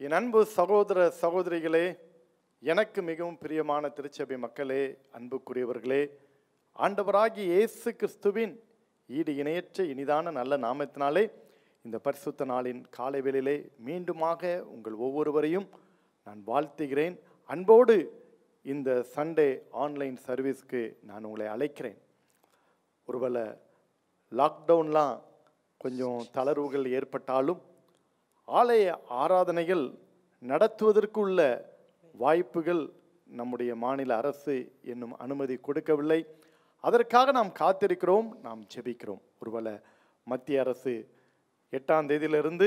என் அன்பு சகோதர சகோதரிகளே எனக்கு மிகவும் பிரியமான திருச்சபை மக்களே அன்புக்குரியவர்களே ஆண்டவராகிய இயேசு கிறிஸ்துவின் ஈடு இணையற்ற இனிதான நல்ல நாமத்தினாலே இந்த பரிசுத்த நாளின் காலை வேளையிலே மீண்டுமாக உங்கள் ஒவ்வொருவரையும் நான் வாழ்த்துகிறேன் அன்போடு இந்த சண்டே ஆன்லைன் சர்வீஸ்க்கு நான் உங்களை அழைக்கிறேன் ஒருவேளை லாக்டவுன்லாம் கொஞ்சம் தளர்வுகள் ஏற்பட்டாலும் ஆலய ஆராதனைகள் நடத்துவதற்குள்ள வாய்ப்புகள் நம்முடைய மாநில அரசு என்னும் அனுமதி கொடுக்கவில்லை அதற்காக நாம் காத்திருக்கிறோம் நாம் ஜெபிக்கிறோம் ஒருவேளை மத்திய அரசு எட்டாம் தேதியிலிருந்து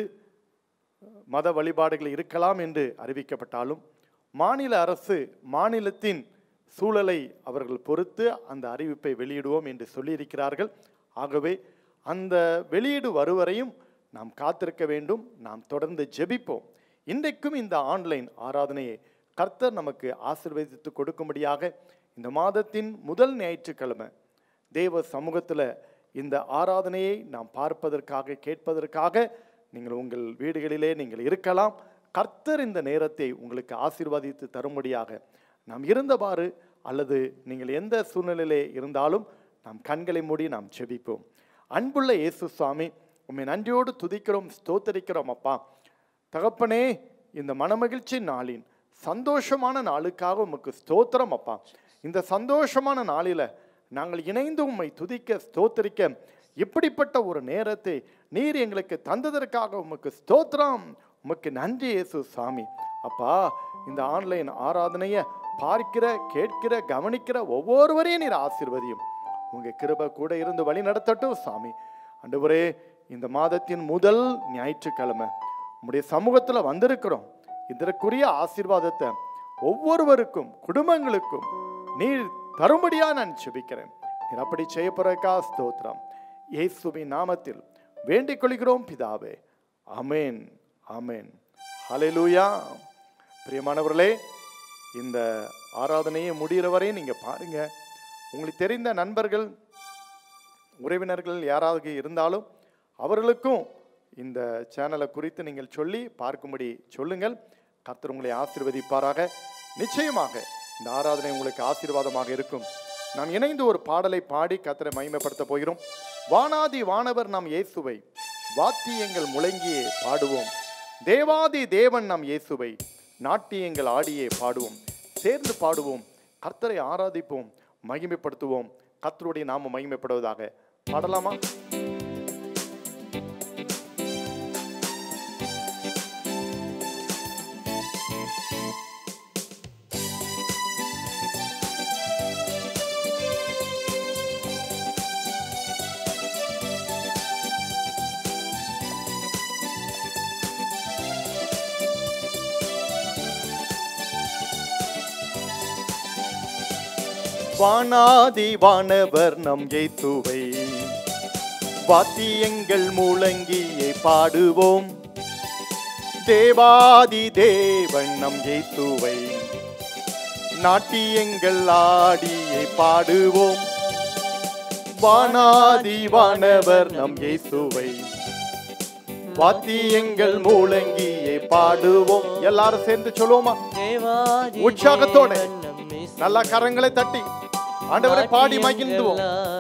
மத வழிபாடுகள் இருக்கலாம் என்று அறிவிக்கப்பட்டாலும் மாநில அரசு மாநிலத்தின் சூழலை அவர்கள் பொறுத்து அந்த அறிவிப்பை வெளியிடுவோம் என்று சொல்லியிருக்கிறார்கள் ஆகவே அந்த வெளியீடு வருவரையும் நாம் காத்திருக்க வேண்டும் நாம் தொடர்ந்து ஜெபிப்போம் இன்றைக்கும் இந்த ஆன்லைன் ஆராதனையை கர்த்தர் நமக்கு ஆசீர்வதித்து கொடுக்கும்படியாக இந்த மாதத்தின் முதல் ஞாயிற்றுக்கிழமை தேவ சமூகத்தில் இந்த ஆராதனையை நாம் பார்ப்பதற்காக கேட்பதற்காக நீங்கள் உங்கள் வீடுகளிலே நீங்கள் இருக்கலாம் கர்த்தர் இந்த நேரத்தை உங்களுக்கு ஆசீர்வதித்து தரும்படியாக நாம் இருந்தவாறு அல்லது நீங்கள் எந்த சூழ்நிலையிலே இருந்தாலும் நாம் கண்களை மூடி நாம் ஜெபிப்போம் அன்புள்ள இயேசு சுவாமி உண்மை நன்றியோடு துதிக்கிறோம் ஸ்தோத்தரிக்கிறோம் அப்பா தகப்பனே இந்த மனமகிழ்ச்சி நாளின் சந்தோஷமான நாளுக்காக உமக்கு ஸ்தோத்திரம் அப்பா இந்த சந்தோஷமான நாளில நாங்கள் இணைந்து உம்மை துதிக்க ஸ்தோத்தரிக்க இப்படிப்பட்ட ஒரு நேரத்தை நீர் எங்களுக்கு தந்ததற்காக உமக்கு ஸ்தோத்திரம் உமக்கு நன்றி இயேசு சாமி அப்பா இந்த ஆன்லைன் ஆராதனையை பார்க்கிற கேட்கிற கவனிக்கிற ஒவ்வொருவரையும் நீர் ஆசீர்வதியும் உங்க கிருபை கூட இருந்து வழி நடத்தட்டும் சாமி ஆண்டவரே இந்த மாதத்தின் முதல் ஞாயிற்றுக்கிழமை உம்முடைய சமூகத்துல வந்திருக்கிறோம் இதற்குரிய ஆசீர்வாதத்தை ஒவ்வொருவருக்கும் குடும்பங்களுக்கும் நீர் தரும்படியா நான் செபிக்கிறேன் நீர் அப்படி செய்ய போறக்கா ஸ்தோத்திரம் இயேசுவின் நாமத்தில் வேண்டிக் கொள்கிறோம் பிதாவே அமேன் அமேன் ஹalleluya பிரியமானவர்களே இந்த ஆராதனையை முடிகிற வரை நீங்க பாருங்க உங்களுக்கு தெரிந்த நண்பர்கள் உறவினர்கள் யாராவது இருந்தாலும் அவர்களுக்கும் இந்த சேனலை குறித்து நீங்கள் சொல்லி பார்க்கும்படி சொல்லுங்கள் கர்த்தர் உங்களை ஆசீர்வதிப்பாராக நிச்சயமாக இந்த ஆராதனை உங்களுக்கு ஆசீர்வாதமாக இருக்கும் நாம் இணைந்து ஒரு பாடலை பாடி கர்த்தரை மகிமைப்படுத்த போகிறோம் வானாதி வானவர் நாம் இயேசுவை வாத்தியங்கள் முழங்கியே பாடுவோம் தேவாதி தேவன் நாம் இயேசுவை நாட்டியங்கள் ஆடியே பாடுவோம் சேர்ந்து பாடுவோம் கர்த்தரை ஆராதிப்போம் மகிமைப்படுத்துவோம் கர்த்தருடைய நாம மகிமைப்படுவதாக பாடலாமா வானாதி வானவர் நம் இயேசுவை வாத்தியங்கள் முழங்கியே பாடுவோம் தேவாதி தேவன் நம் இயேசுவை நாட்டியங்கள் ஆடியே பாடுவோம் வானாதி வானவர் நம் இயேசுவை வாத்தியங்கள் முழங்கியே பாடுவோம் எல்லாரும் சேர்ந்து சொல்லுவோமா உற்சாகத்தோட நல்லா கரங்களை தட்டி ஆண்டவரை பாடி மகிழ்ந்துவோம்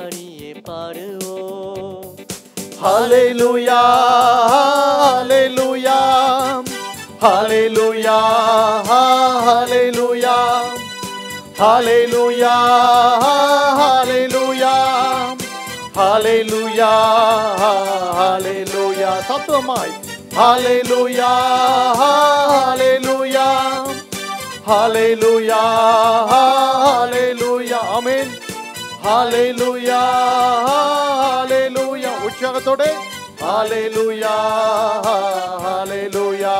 பாடுவோம் ஹalleluya ஹalleluya ஹalleluya ஹalleluya ஹalleluya ஹalleluya ஹalleluya ஹalleluya சத்தமாய் ஹalleluya ஹalleluya ஹalleluya ஹalleluya ஆமென் ஹalleluya ஹalleluya உற்சாகத்தோட ஹalleluya ஹalleluya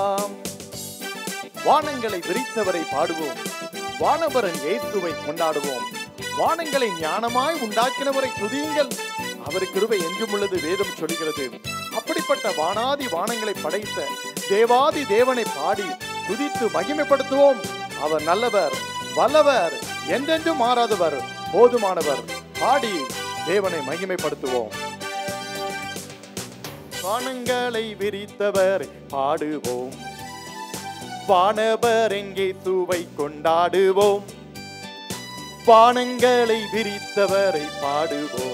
வானங்களை விரித்தவரை பாடுவோம் வானவரன் இயேசுவை கொண்டாடுவோம் வானங்களை ஞானமாய் உண்டாக்கினவரை துதியுங்கள் அவர் கிருபை என்றும் உள்ளது வேதம் சொல்கிறது அப்படிப்பட்ட வானாதி வானங்களை படைத்த தேவாதி தேவனை பாடி துதித்து மகிமைப்படுத்துவோம் அவர் நல்லவர் வல்லவர் என்றென்றும் மாறாதவர் போதுமானவர் பாடி தேவனை மகிமைப்படுத்துவோம் வானங்களை விரித்தவர் பாடுவோம் வானவர் எங்கே தூவை கொண்டாடுவோம் வானங்களை விரித்தவரை பாடுவோம்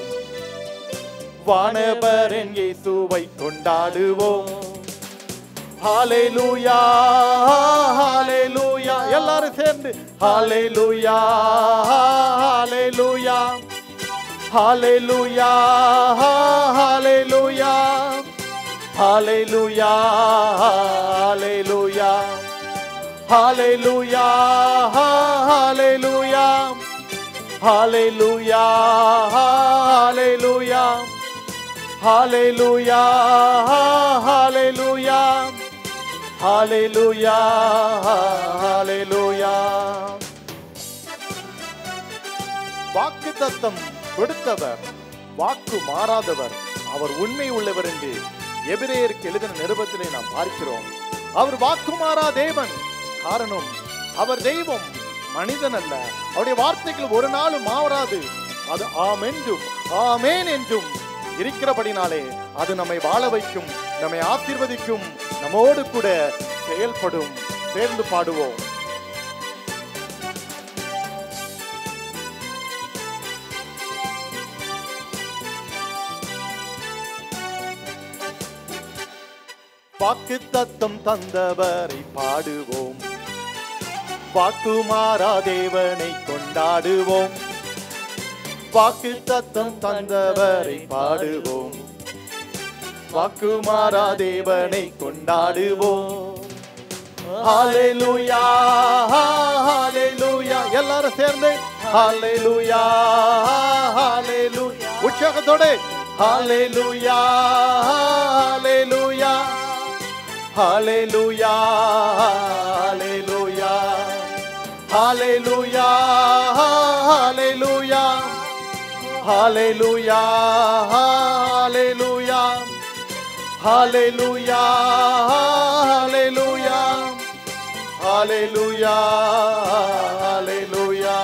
வானவர் எங்கே தூவை கொண்டாடுவோம் ஹalleluya ஹalleluya எல்லாரும் சேர்ந்து ஹalleluya ஹalleluya ஹalleluya ஹalleluya ஹalleluya ஹalleluya ஹalleluya ஹalleluya ஹalleluya ஹalleluya ஹalleluya ஹalleluya ஹalleluya ஹalleluya வாக்கு தத்தம் கொடுத்தவர் வாக்கு மாறாதவர் அவர் உண்மை உள்ளவர் என்று எபிரேயருக்கு எழுதின நிருபத்திலே நாம் பார்க்கிறோம் அவர் வாக்கு மாறா தேவன் காரணம் அவர் தெய்வம் மனிதன் அல்ல அவருடைய வார்த்தைகள் ஒரு நாளும் மாறாது அது ஆம் என்றும் ஆமேன் என்றும் இருக்கிறபடினாலே அது நம்மை வாழ வைக்கும் நம்மை ஆசீர்வதிக்கும் நம்மோடு கூட செயல்படும் சேர்ந்து பாடுவோம் வாக்கு தத்தம் தந்தவரை பாடுவோம் வாக்குமாரா தேவனை கொண்டாடுவோம் வாக்கு தத்தம் தந்தவரை பாடுவோம் வாக்குமாரா தேவனை கொண்டாடுவோம் ஹalleluya ஹalleluya எல்லாரும் சேர்ந்து ஹalleluya ஹalleluya உற்சாகத்தோட ஹalleluya ஹalleluya ஹalleluya ஹalleluya ஹalleluya ஹalleluya ஹalleluya ஹalleluya ஹalleluya ஹalleluya ஹalleluya ஹalleluya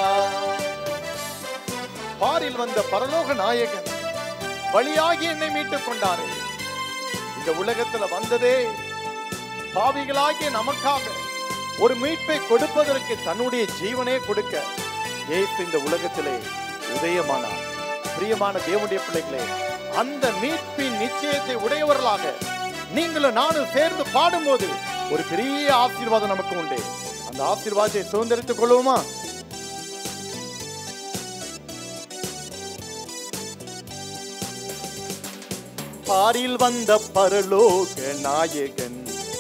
பாரில் வந்த பரலோக நாயகன் வழியாகி என்னை மீட்டுக் கொண்டாரே இந்த உலகத்துல வந்ததே பாவிகளாகிய நமக்காக ஒரு மீட்பை கொடுப்பதற்கு தன்னுடைய ஜீவனே கொடுக்க ஏசு இந்த உலகத்திலே உதயமானார் பிரியமான தேவனுடைய பிள்ளைகளே அந்த மீட்பின் நிச்சயத்தை உடையவர்களாக நீங்களும் நானும் சேர்ந்து பாடும்போது ஒரு பெரிய ஆசீர்வாதம் நமக்கு உண்டு அந்த ஆசீர்வாதத்தை சுதந்திரித்துக் கொள்வோமா பாரில் வந்த பரலோக நாயகன்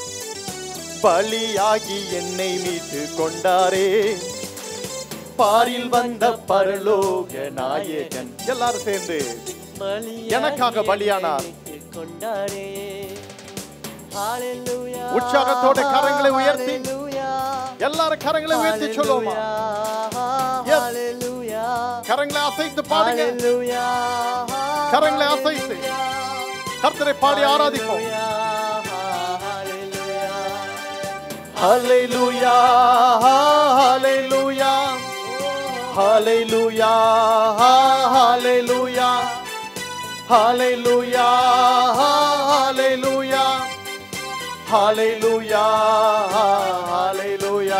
பலியாகி என்னை மீட்டு கொண்டாரே பாரில் வந்த பரலோக நாயகன் எல்லாரும் சேர்ந்து எனக்காக பலியானார். கொண்டாரே ஹalleluya உற்சாகத்தோட கரங்களை உயர்த்தி எல்லாரும் கரங்களை உயர்த்தி சொல்லுவோமா Yes. ஹalleluya கரங்களை அசைத்து பாடுங்க ஹalleluya கரங்களை அசைத்து கர்த்தரை பாடி ஆராதிப்போம் ஹalleluya ஹalleluya ஹalleluya ஹalleluya ஹalleluya ஹalleluya ஹalleluya ஹalleluya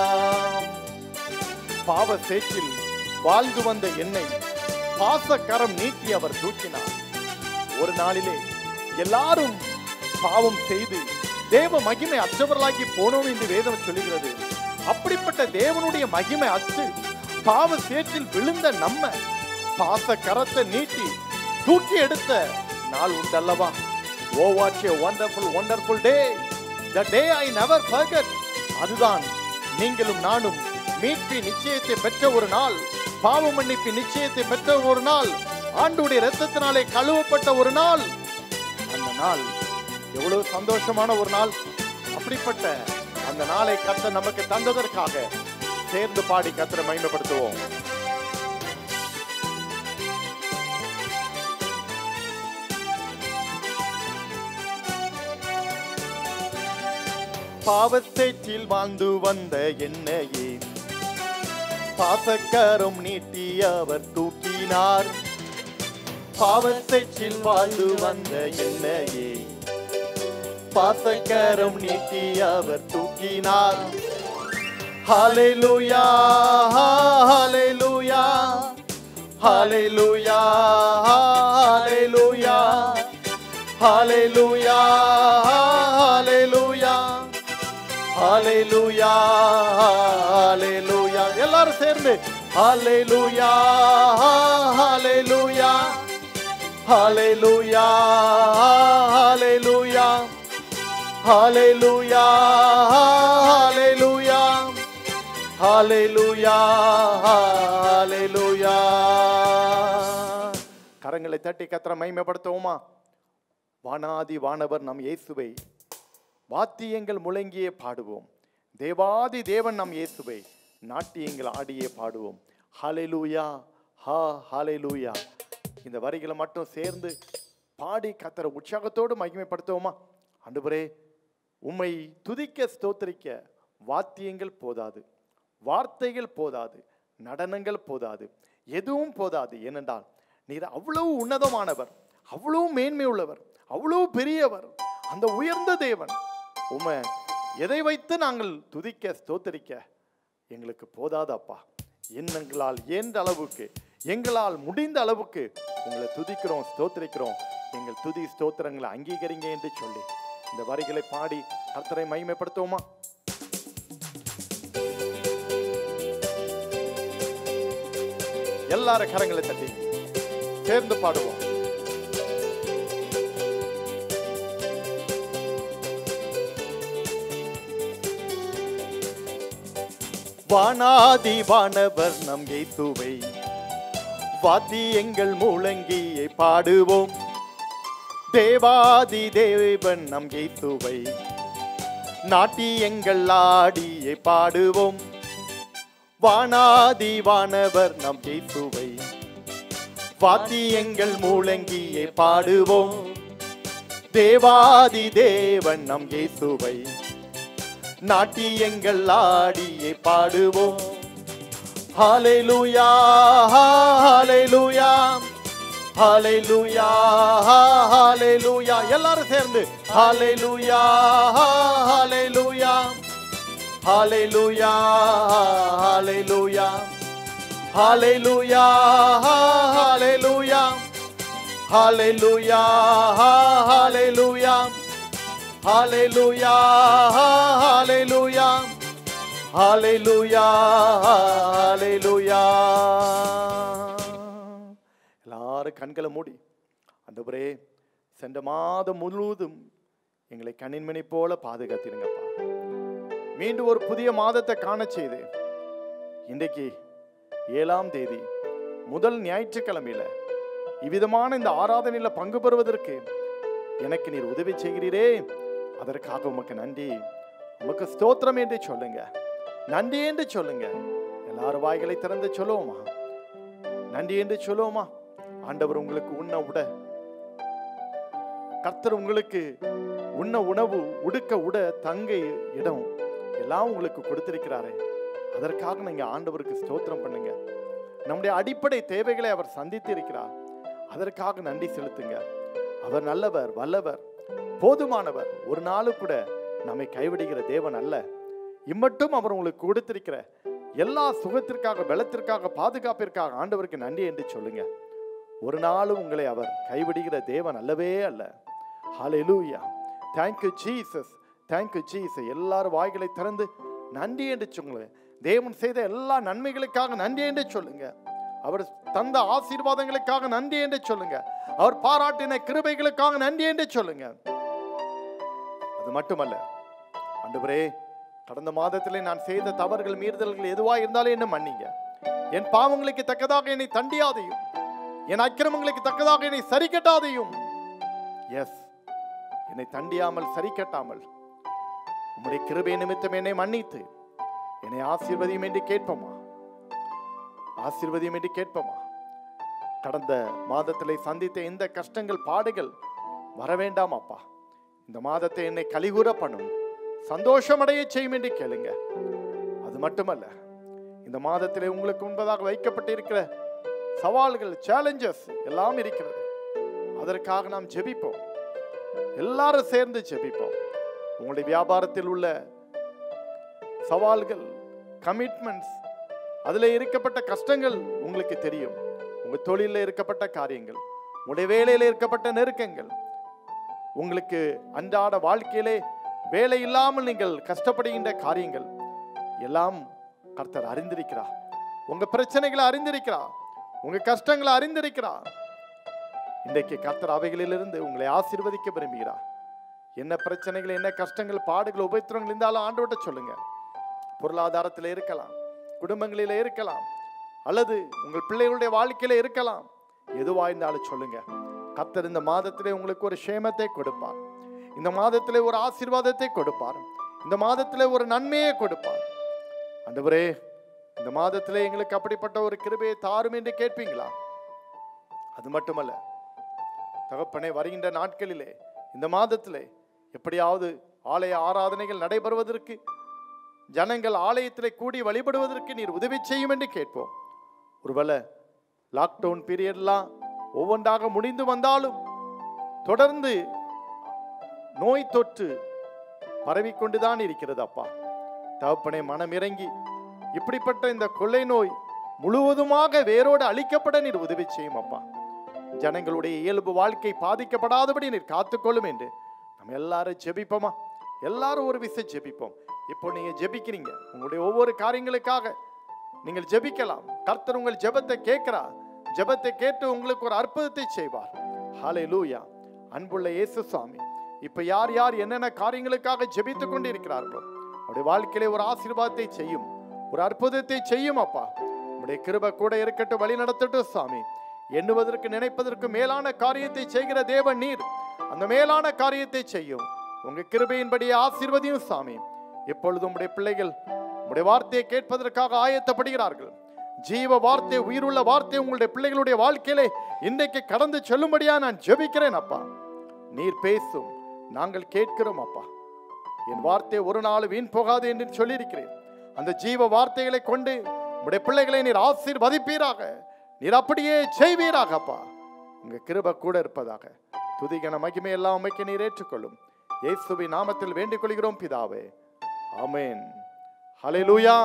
பாவ சேற்றில் வாழ்ந்து வந்த என்னை பாசக்கரம் நீட்டி அவர் தூக்கினார் ஒரு நாளிலே எல்லாரும் பாவம் செய்து தேவ மகிமை அற்றவர்களாகி போனோம் என்று வேதம் சொல்லுகிறது அப்படிப்பட்ட தேவனுடைய மகிமை அற்று பாவ சேற்றில் விழுந்த நம்ம பாச கரத்தை நீட்டி தூக்கி எடுத்த நாள் உண்டல்லவா oh watch a wonderful wonderful day the day I never forget அதுதான் நீங்களும் நானும் மீட்பி நிச்சயத்தை பெற்ற ஒரு நாள் பாவ மன்னிப்பு நிச்சயத்தை பெற்ற ஒரு நாள் ஆண்டுடைய இரத்தத்தினாலே கழுவப்பட்ட ஒரு நாள் அந்த நாள் எவ்வளவு சந்தோஷமான ஒரு நாள் அப்படிப்பட்ட அந்த நாளை கத்த நமக்கு தந்ததற்காக சேர்ந்து பாடி கத்தரை மகிமைப்படுத்துவோம் பாவத்தேற்றில் வாழ்ந்து வந்த என்னையே பாசக்கரம் நீட்டி அவர் தூக்கினார் பாவத்தேற்றில் வாழ்ந்து வந்த என்னையே பாசக்கரம் நீட்டி அவர் தூக்கினார் ஹalleluya ஹalleluya ஹalleluya ஹalleluya ஹalleluya ஹalleluya ஹalleluya ஹalleluya எல்லாரும் சேர்ந்து ஹalleluya ஹalleluya ஹalleluya ஹalleluya ஹalleluya ஹalleluya ஹalleluya ஹalleluya கரங்களை தட்டி கத்திர மகிமைப்படுத்துவோமா வானாதி வானவர் நம் இயேசுவை வாத்தியங்கள் முழங்கியே பாடுவோம் தேவாதி தேவன் நம் இயேசுவை நாட்டியங்கள் ஆடியே பாடுவோம் ஹalleluya ஹா ஹalleluya இந்த வரிகளை மட்டும் சேர்ந்து பாடி கத்தர உற்சாகத்தோடு மகிமைப்படுத்துவோமா ஆண்டவரே உம்மை துதிக்க ஸ்தோத்திரிக்க வாத்தியங்கள் போதாது வார்த்தைகள் போதாது நடனங்கள் போதாது எதுவும் போதாது ஏனென்றால் நீர் அவ்வளவு உன்னதமானவர் அவ்வளவு மேன்மை உள்ளவர் அவ்வளவு பெரியவர் அந்த உயர்ந்த தேவன் உம்மை எதை வைத்து நாங்கள் துதிக்க ஸ்தோத்தரிக்க எங்களுக்கு போதாது அப்பா எண்ணங்களால் எந்த அளவுக்கு எங்களால் முடிந்த அளவுக்கு உங்களை துதிக்கிறோம் ஸ்தோத்திரிக்கிறோம் எங்கள் துதி ஸ்தோத்திரங்களை அங்கீகரிங்க என்று சொல்லி இந்த வரிகளை பாடி கர்த்தரை மகிமைப்படுத்துவோமா எல்லாரும் கரங்களை தட்டி சேர்ந்து பாடுவோம் வானாதி வானவர் நம் இயேசுவை வாத்தியங்கள் முழங்கியை பாடுவோம் தேவாதி தேவன் நம் இயேசுவை நாட்டியங்கள் ஆடியை பாடுவோம் வானாதி வானவர் நம் இயேசுவை வாத்தியங்கள் முழங்கியை பாடுவோம் தேவாதி தேவன் நம் இயேசுவை நாட்டியங்கள் ஆடியை பாடுவோம் ஹalleluya ஹalleluya ஹalleluya ஹalleluya எல்லாரும் சேர்ந்து ஹalleluya ஹalleluya ஹalleluya ஹalleluya ஹalleluya ஹalleluya ஹalleluya ஹalleluya ஹalleluya ஹalleluya ஹalleluya ஹalleluya எல்லாரும் கண்களை மூடி ஆண்டவரே சென்ற மாதம் முழுவதும் எங்களை கண்ணின்மணி போல பாதுகாத்திருங்கப்பா மீண்டும் ஒரு புதிய மாதத்தை காண செய்து இன்றைக்கு ஏழாம் தேதி முதல் ஞாயிற்றுக்கிழமையில இவ்விதமான இந்த ஆராதனையில பங்கு பெறுவதற்கு எனக்கு நீர் உதவி செய்கிறீரே அதற்காக உமக்கு நன்றி உமக்கு ஸ்தோத்திரம் என்று சொல்லுங்க நன்றி என்று சொல்லுங்க எல்லாரும் வாய்களை திறந்து சொல்லுவோமா நன்றி என்று சொல்லுவோமா ஆண்டவர் உங்களுக்கு உண்ண உட கர்த்தர் உங்களுக்கு உண்ண உணவு உடுக்க உட தங்க இடம் எல்லாம் உங்களுக்கு கொடுத்திருக்கிறாரே அதற்காக நீங்க ஆண்டவருக்கு ஸ்தோத்திரம் பண்ணுங்க நம்முடைய அடிப்படை தேவைகளை அவர் சந்தித்து இருக்கிறார் அதற்காக நன்றி செலுத்துங்க அவர் நல்லவர் வல்லவர் போதுமானவர் ஒரு நாளு கூட நம்மை கைவிடுகிற தேவன் அல்ல இம்மட்டும் அவர் உங்களுக்கு கொடுத்திருக்கிற எல்லா சுகத்திற்காக பலத்திற்காக பாதுகாப்பிற்காக ஆண்டவருக்கு நன்றி என்று சொல்லுங்க ஒரு நாளும் உங்களை அவர் கைவிடுகிற தேவன் அல்லவே அல்ல ஹalleluya thank you Jesus thank you Jesus எல்லாரும் வாய்களை திறந்து நன்றி என்று சொல்லுங்க தேவன் செய்த எல்லா நன்மைகளுக்காக நன்றி என்று சொல்லுங்க அவர் தந்த ஆசீர்வாதங்களுக்காக நன்றி என்று சொல்லுங்க அவர் பாராட்டின கிருபைகளுக்காக நன்றி என்று சொல்லுங்க அது மட்டுமல்ல ஆண்டவரே கடந்த மாதத்திலே நான் செய்த தவறுகள் மீறுதல்கள் எதுவாக இருந்தாலும் என்ன மன்னிங்க என் பாவங்களுக்கு தக்கதாக என்னை தண்டியாதையும் என் அக்கிரமங்களுக்கு தக்கதாக என்னை சரி கட்டாதையும் எஸ் என்னை தண்டியாமல் சரி கட்டாமல் உம்முடைய கிருபை நிமித்தம் என்னை மன்னித்து என்னை ஆசீர்வதியும் என்று கேட்போமா ஆசீர்வதியும் என்று கேட்போமா கடந்த மாதத்திலே சந்தித்த இந்த கஷ்டங்கள் பாடுகள் வர வேண்டாம் அப்பா இந்த மாதத்தை என்னை கலிகூற பண்ணும் சந்தோஷமடைய செய்யும் என்று கேளுங்க அது மட்டுமல்ல இந்த மாதத்திலே உங்களுக்கு முன்பதாக வைக்கப்பட்டிருக்கிற சவால்கள் சேலஞ்சஸ் எல்லாம் இருக்கிறது அதற்காக நாம் ஜெபிப்போம் எல்லாரும் சேர்ந்து ஜெபிப்போம் உங்களுடைய வியாபாரத்தில் உள்ள சவால்கள் கமிட்மெண்ட்ஸ் அதில் இருக்கப்பட்ட கஷ்டங்கள் உங்களுக்கு தெரியும் உங்க தொழிலில் இருக்கப்பட்ட காரியங்கள் உங்களுடைய வேலையில் இருக்கப்பட்ட நெருக்கங்கள் உங்களுக்கு அன்றாட வாழ்க்கையிலே வேலை இல்லாமல் நீங்கள் கஷ்டப்படுகின்ற காரியங்கள் எல்லாம் கர்த்தர் அறிந்திருக்கிறார் உங்க பிரச்சனைகளை அறிந்திருக்கிறார் உங்க கஷ்டங்களை அறிந்திருக்கிறார் இன்றைக்கு கர்த்தர் அவைகளிலிருந்து உங்களை ஆசீர்வதிக்க விரும்புகிறார் என்ன பிரச்சனைகள் என்ன கஷ்டங்கள் பாடுகள் உபத்திரங்கள் இருந்தாலும் ஆண்டோட்ட சொல்லுங்க பொருளாதாரத்தில் இருக்கலாம் குடும்பங்களில் இருக்கலாம் அல்லது உங்கள் பிள்ளைகளுடைய வாழ்க்கையில இருக்கலாம் எதுவா இருந்தாலும் சொல்லுங்க கர்த்தர் இந்த மாதத்திலே உங்களுக்கு ஒரு சேமத்தை கொடுப்பார் இந்த மாதத்திலே ஒரு ஆசீர்வாதத்தை கொடுப்பார் இந்த மாதத்திலே ஒரு நன்மையை கொடுப்பார் ஆண்டவரே இந்த மாதத்திலே எங்களுக்கு அப்படிப்பட்ட ஒரு கிருபையை தாரும் என்று கேட்பீங்களா அது மட்டுமல்ல தகப்பனே வருகின்ற நாட்களிலே இந்த மாதத்திலே எப்படியாவது ஆலய ஆராதனைகள் நடைபெறுவதற்கு ஜனங்கள் ஆலயத்திலே கூடி வழிபடுவதற்கு நீர் உதவி செய்யும் என்று கேட்போம் ஒருவேளை லாக்டவுன் பீரியட்லாம் ஒவ்வொன்றாக முடிந்து வந்தாலும் தொடர்ந்து நோய் தொற்று பரவிக்கொண்டுதான் இருக்கிறது அப்பா தகப்பனே மனம் இறங்கி இப்படிப்பட்ட இந்த கொள்ளை நோய் முழுவதுமாக வேரோடு அழிக்கப்பட நீர் உதவி செய்யும் அப்பா ஜனங்களுடைய இயல்பு வாழ்க்கை பாதிக்கப்படாதபடி நீர் காத்துக்கொள்ளும் என்று நம்ம எல்லாரும் ஜெபிப்போமா எல்லாரும் ஒரு விசை ஜெபிப்போம் இப்போ நீங்க ஜெபிக்கிறீங்க உங்களுடைய ஒவ்வொரு காரியங்களுக்காக நீங்கள் ஜெபிக்கலாம் கர்த்தர் உங்கள் ஜெபத்தை கேட்கிறார் ஜெபத்தை கேட்டு உங்களுக்கு ஒரு அற்புதத்தை செய்வார் ஹாலே லூயா அன்புள்ள இயேசு சுவாமி இப்ப யார் யார் என்னென்ன காரியங்களுக்காக ஜெபித்துக் கொண்டு இருக்கிறார்களோ அவருடைய வாழ்க்கையிலே ஒரு ஆசீர்வாதத்தை செய்யும் ஒரு அற்புதத்தை செய்யும் அப்பா உடைய கிருப கூட இருக்கட்டும் வழி நடத்தட்டும் சுவாமி எண்ணுவதற்கு நினைப்பதற்கு மேலான காரியத்தை செய்கிற தேவன் நீர் அந்த மேலான காரியத்தை செய்யும் உங்க கிருபையின்படி ஆசீர்வதியும் சாமி இப்பொழுது உம்முடைய பிள்ளைகள் உம்முடைய வார்த்தையை கேட்பதற்காக ஆயத்தப்படுகிறார்கள் ஜீவ வார்த்தை உயிருள்ள வார்த்தை உங்களுடைய பிள்ளைகளுடைய வாழ்க்கையிலே இன்றைக்கு கடந்து செல்லும்படியா நான் ஜெபிக்கிறேன் அப்பா நீர் பேசும் நாங்கள் கேட்கிறோம் அப்பா என் வார்த்தை ஒரு நாள் வீண் போகாது என்று சொல்லியிருக்கிறேன் அந்த ஜீவ வார்த்தைகளை கொண்டு உடைய பிள்ளைகளை நீர் ஆசீர்வதிப்பீராக நீர் அப்படியே செய்வீராக அப்பா உங்க கிருப கூட இருப்பதாக துதிகன மகிமை எல்லாம் அமைக்க நீர் ஏற்றுக்கொள்ளும் இயேசுவின் நாமத்தில் வேண்டிக் கொள்கிறோம் பிதாவே ஆமென் ஹalleluya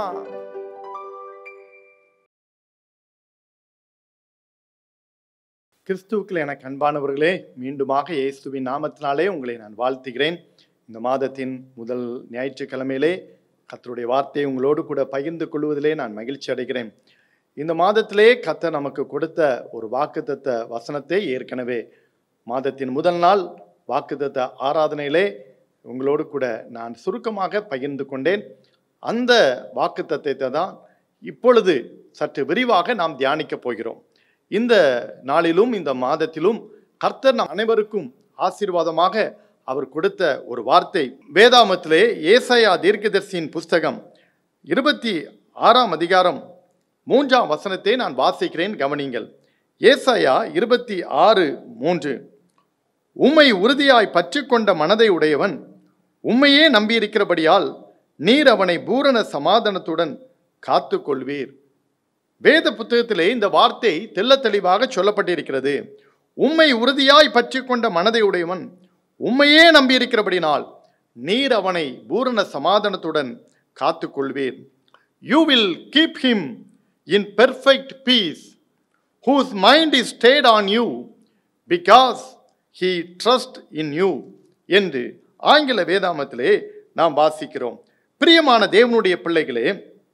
கிறிஸ்துவுக்குள் எனக்கு அன்பானவர்களே மீண்டுமாக இயேசுவின் நாமத்தினாலே உங்களை நான் வாழ்த்துகிறேன் இந்த மாதத்தின் முதல் ஞாயிற்றுக்கிழமையிலே கர்த்தருடைய வார்த்தையை உங்களோடு கூட பகிர்ந்து கொள்வதிலே நான் மகிழ்ச்சி அடைகிறேன் இந்த மாதத்திலே கர்த்தர் நமக்கு கொடுத்த ஒரு வாக்குத்தத்த வசனத்தை ஏற்கனவே மாதத்தின் முதல் நாள் வாக்குத்தத்த ஆராதனையிலே உங்களோடு கூட நான் சுருக்கமாக பகிர்ந்து கொண்டேன் அந்த வாக்குத்தத்தத்தை தான் இப்பொழுது சற்று விரிவாக நாம் தியானிக்கப் போகிறோம் இந்த நாளிலும் இந்த மாதத்திலும் கர்த்தர் நம் அனைவருக்கும் ஆசீர்வாதமாக அவர் கொடுத்த ஒரு வார்த்தை வேதாமத்திலே ஏசாயா தீர்க்கதர்சியின் புஸ்தகம் இருபத்தி ஆறாம் அதிகாரம் மூன்றாம் வசனத்தை நான் வாசிக்கிறேன் கவனிங்கள் ஏசாயா இருபத்தி ஆறு மூன்று உம்மை உறுதியாய் பற்றி கொண்ட மனதை உடையவன் உம்மையே நம்பியிருக்கிறபடியால் நீர் அவனை பூரண சமாதானத்துடன் காத்து கொள்வீர் வேத புத்தகத்திலே இந்த வார்த்தை தெள்ள தெளிவாக சொல்லப்பட்டிருக்கிறது உம்மை உறுதியாய் பற்றி கொண்ட மனதை உடையவன் உம்மையே நம்பியிருக்கிறபடினால் நீர் அவனை பூரண சமாதானத்துடன் காத்து கொள்வீர் you will keep him in perfect peace whose mind is stayed on you because he trust in you என்று ஆங்கில வேதாமத்திலே நாம் வாசிக்கிறோம் பிரியமான தேவனுடைய பிள்ளைகளே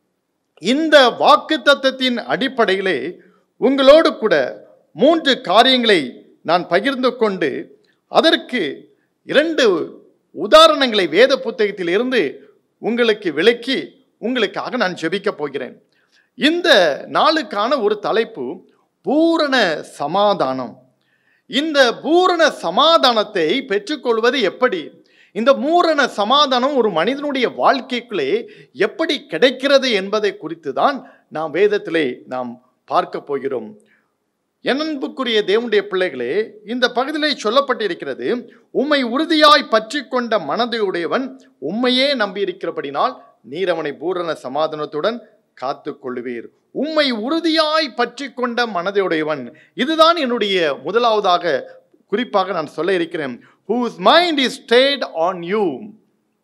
இந்த வாக்கு தத்தத்தின் அடிப்படையிலே உங்களோடு கூட மூன்று காரியங்களை நான் பகிர்ந்து கொண்டு அதற்கு இரண்டு உதாரணங்களை வேத புத்தகத்தில் இருந்து உங்களுக்கு விளக்கி உங்களுக்காக நான் ஜெபிக்கப் போகிறேன் இந்த நாளுக்கான ஒரு தலைப்பு பூரண சமாதானம் இந்த பூரண சமாதானத்தை பெற்றுக்கொள்வது எப்படி இந்த பூரண சமாதானம் ஒரு மனிதனுடைய வாழ்க்கைக்குள்ளே எப்படி கிடைக்கிறது என்பதை குறித்து தான் நாம் வேதத்திலே நாம் பார்க்க போகிறோம் அன்புக்குரிய தேவனுடைய பிள்ளைகளே இந்த பகுதியிலே சொல்லப்பட்டிருக்கிறது உம்மை உறுதியாய் பற்றி கொண்ட மனதையுடையவன் உம்மையே நம்பியிருக்கிறபடினால் நீர் அவனை பூரண சமாதானத்துடன் காத்து கொள்ளுவீர் உம்மை உறுதியாய் பற்றி கொண்ட மனதையுடையவன் இதுதான் என்னுடைய முதலாவதாக குறிப்பாக நான் சொல்ல இருக்கிறேன் whose mind is stayed on you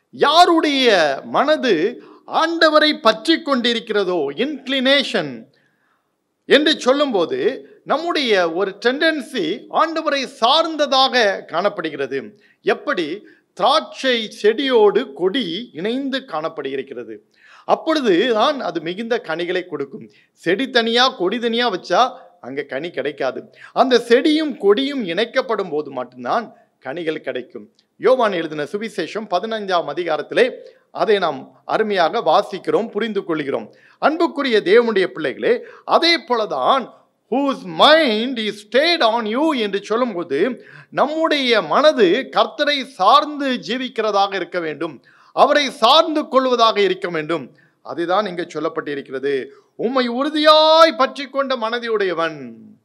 யாருடைய மனது ஆண்டவரை பற்றி கொண்டிருக்கிறதோ இன்க்ளினேஷன் என்று சொல்லும்போது நம்முடைய ஒரு டெண்டன்சி ஆண்டவரை சார்ந்ததாக காணப்படுகிறது எப்படி திராட்சை செடியோடு கொடி இணைந்து காணப்படுகிறது அப்பொழுது தான் அது மிகுந்த கனிகளை கொடுக்கும் செடி தனியா கொடி தனியா வச்சா அங்க கனி கிடைக்காது அந்த செடியும் கொடியும் இணைக்கப்படும் போது மட்டும்தான் கனிகள் கிடைக்கும் யோவான் எழுதின சுவிசேஷம் பதினைஞ்சாம் அதிகாரத்திலே அதை நாம் அருமையாக வாசிக்கிறோம் புரிந்து கொள்கிறோம் அன்புக்குரிய தேவனுடைய பிள்ளைகளே அதே போலதான் whose mind is stayed on you என்று சொல்லும்போது நம்முடைய மனது கர்த்தரை சார்ந்து ஜீவிக்கிறதாக இருக்க வேண்டும் அவரை சார்ந்து கொள்வதாக இருக்க வேண்டும் அதுதான் இங்கே சொல்லப்பட்டிருக்கிறது உம்மை உறுதியாய் பற்றி கொண்ட மனதியுடையவன்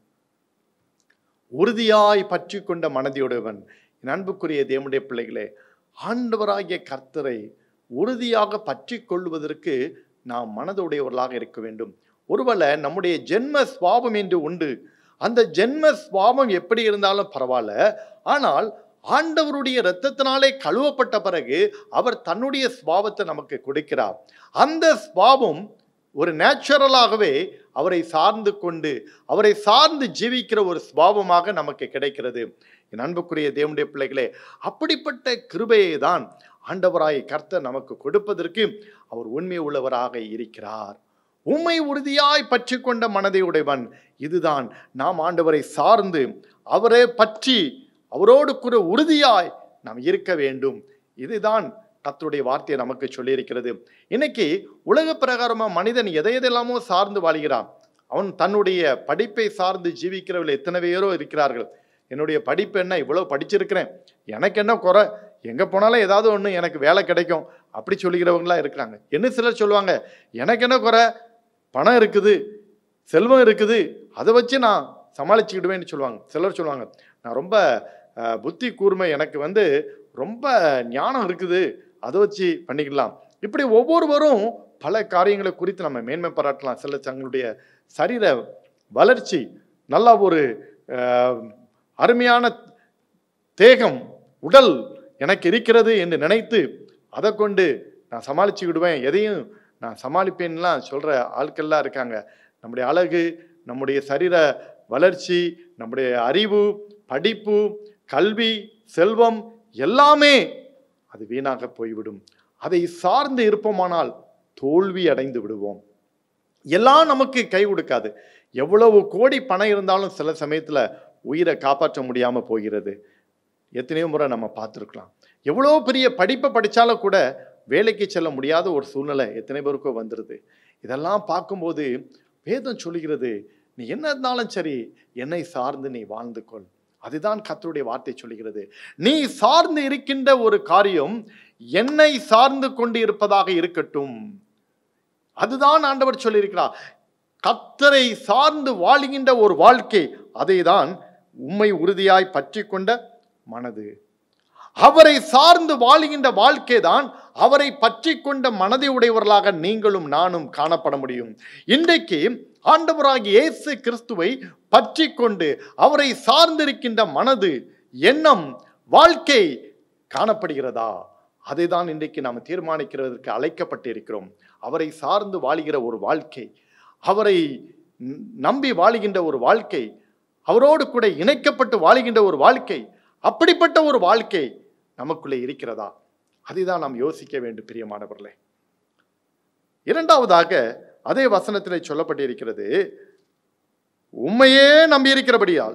உறுதியாய் பற்றி கொண்ட மனதியுடையவன் என் அன்புக்குரிய தேவனுடைய பிள்ளைகளே ஆண்டவராகிய கர்த்தரை உறுதியாக பற்றி கொள்வதற்கு நாம் மனதுடையவர்களாக இருக்க வேண்டும் ஒருவேளை நம்முடைய ஜென்ம சுவாபம் என்று உண்டு அந்த ஜென்ம சுவாபம் எப்படி இருந்தாலும் பரவாயில்ல ஆனால் ஆண்டவருடைய இரத்தத்தினாலே கழுவப்பட்ட பிறகு அவர் தன்னுடைய சுவாபத்தை நமக்கு கொடுக்கிறார் அந்த சுவாபம் ஒரு நேச்சுரலாகவே அவரை சார்ந்து கொண்டு அவரை சார்ந்து ஜீவிக்கிற ஒரு சுபாவமாக நமக்கு கிடைக்கிறது என் அன்புக்குரிய தேவனுடைய பிள்ளைகளே அப்படிப்பட்ட கிருபையை தான் ஆண்டவராய் கர்த்தர் நமக்கு கொடுப்பதற்கு அவர் உண்மை உள்ளவராக இருக்கிறார் உண்மை உறுதியாய் பற்றி கொண்ட மனதை உடையவன் இதுதான் நாம் ஆண்டவரை சார்ந்து அவரே பற்றி அவரோடு கூட உறுதியாய் நாம் இருக்க வேண்டும் இதுதான் கர்த்தருடைய வார்த்தையை நமக்கு சொல்லியிருக்கிறது இன்னைக்கு உலக பிரகாரமா மனிதன் எதை எதெல்லாமோ சார்ந்து வாழ்கிறான் அவன் தன்னுடைய படிப்பை சார்ந்து ஜீவிக்கிறவர்கள் எத்தனை பேரோ இருக்கிறார்கள் என்னுடைய படிப்பு என்ன இவ்வளோ படிச்சிருக்கிறேன் எனக்கு என்ன குறை எங்கே போனாலும் ஏதாவது ஒன்று எனக்கு வேலை கிடைக்கும் அப்படி சொல்லுகிறவங்களா இருக்கிறாங்க என்ன சிலர் சொல்லுவாங்க எனக்கு என்ன குறை பணம் இருக்குது செல்வம் இருக்குது அதை வச்சு நான் சமாளிச்சுக்கிடுவேன்னு சொல்லுவாங்க சிலர் சொல்லுவாங்க நான் ரொம்ப அஹ், புத்தி கூர்மை எனக்கு வந்து ரொம்ப ஞானம் இருக்குது அதை வச்சு பண்ணிக்கலாம் இப்படி ஒவ்வொருவரும் பல காரியங்களை குறித்து நம்ம மேன்மை பாராட்டலாம் சில தங்களுடைய சரீர வளர்ச்சி நல்ல ஒரு அஹ், அருமையான தேகம் உடல் எனக்கு இருக்கிறது என்று நினைத்து அதை கொண்டு நான் சமாளிச்சுக்கிடுவேன் எதையும் நான் சமாளிப்பேன்லாம் சொல்கிற ஆட்கள்லாம் இருக்காங்க நம்முடைய அழகு நம்முடைய சரீர வளர்ச்சி நம்முடைய அறிவு படிப்பு கல்வி செல்வம் எல்லாமே அது வீணாக போய்விடும் அதை சார்ந்து இருப்போமானால் தோல்வி அடைந்து விடுவோம் எல்லாம் நமக்கு கை கொடுக்காது எவ்வளவு கோடி பணம் இருந்தாலும் சில சமயத்துல உயிரை காப்பாற்ற முடியாம போகிறது எத்தனையோ முறை நம்ம பார்த்துருக்கலாம் எவ்வளோ பெரிய படிப்பை படித்தாலும் கூட வேலைக்கு செல்ல முடியாத ஒரு சூழ்நிலை எத்தனை பேருக்கோ வந்துடுது இதெல்லாம் பார்க்கும்போது வேதம் சொல்லுகிறது நீ என்ன இருந்தாலும் சரி என்னை சார்ந்து நீ வாழ்ந்து கொள் அதுதான் கர்த்தருடைய வார்த்தை சொல்லுகிறது நீ சார்ந்து இருக்கின்ற ஒரு காரியம் என்னை சார்ந்து கொண்டு இருப்பதாக இருக்கட்டும் அதுதான் ஆண்டவர் சொல்லியிருக்கிறார் கத்தரை சார்ந்து வாழுகின்ற ஒரு வாழ்க்கை அதை தான் உம்மை உறுதியாய் பற்றி கொண்ட மனது அவரை சார்ந்து வாழுகின்ற வாழ்க்கை தான் அவரை பற்றி கொண்ட மனதை உடையவர்களாக நீங்களும் நானும் காணப்பட முடியும் இன்றைக்கு ஆண்டவராகிய இயேசு கிறிஸ்துவை பற்றி கொண்டு அவரை சார்ந்திருக்கின்ற மனது எண்ணம் வாழ்க்கை காணப்படுகிறதா அதை தான் இன்றைக்கு நாம் தீர்மானிக்கிறதற்கு அழைக்கப்பட்டிருக்கிறோம் அவரை சார்ந்து வாழுகிற ஒரு வாழ்க்கை அவரை ந- நம்பி வாழுகின்ற ஒரு வாழ்க்கை அவரோடு கூட இணைக்கப்பட்டு வாழுகின்ற ஒரு வாழ்க்கை அப்படிப்பட்ட ஒரு வாழ்க்கை நமக்குள்ளே இருக்கிறதா அதை தான் நாம் யோசிக்க வேண்டும் பிரியமானவர்களே இரண்டாவதாக அதே வசனத்திலே சொல்லப்பட்டிருக்கிறது உண்மையே நம்பியிருக்கிறபடியால்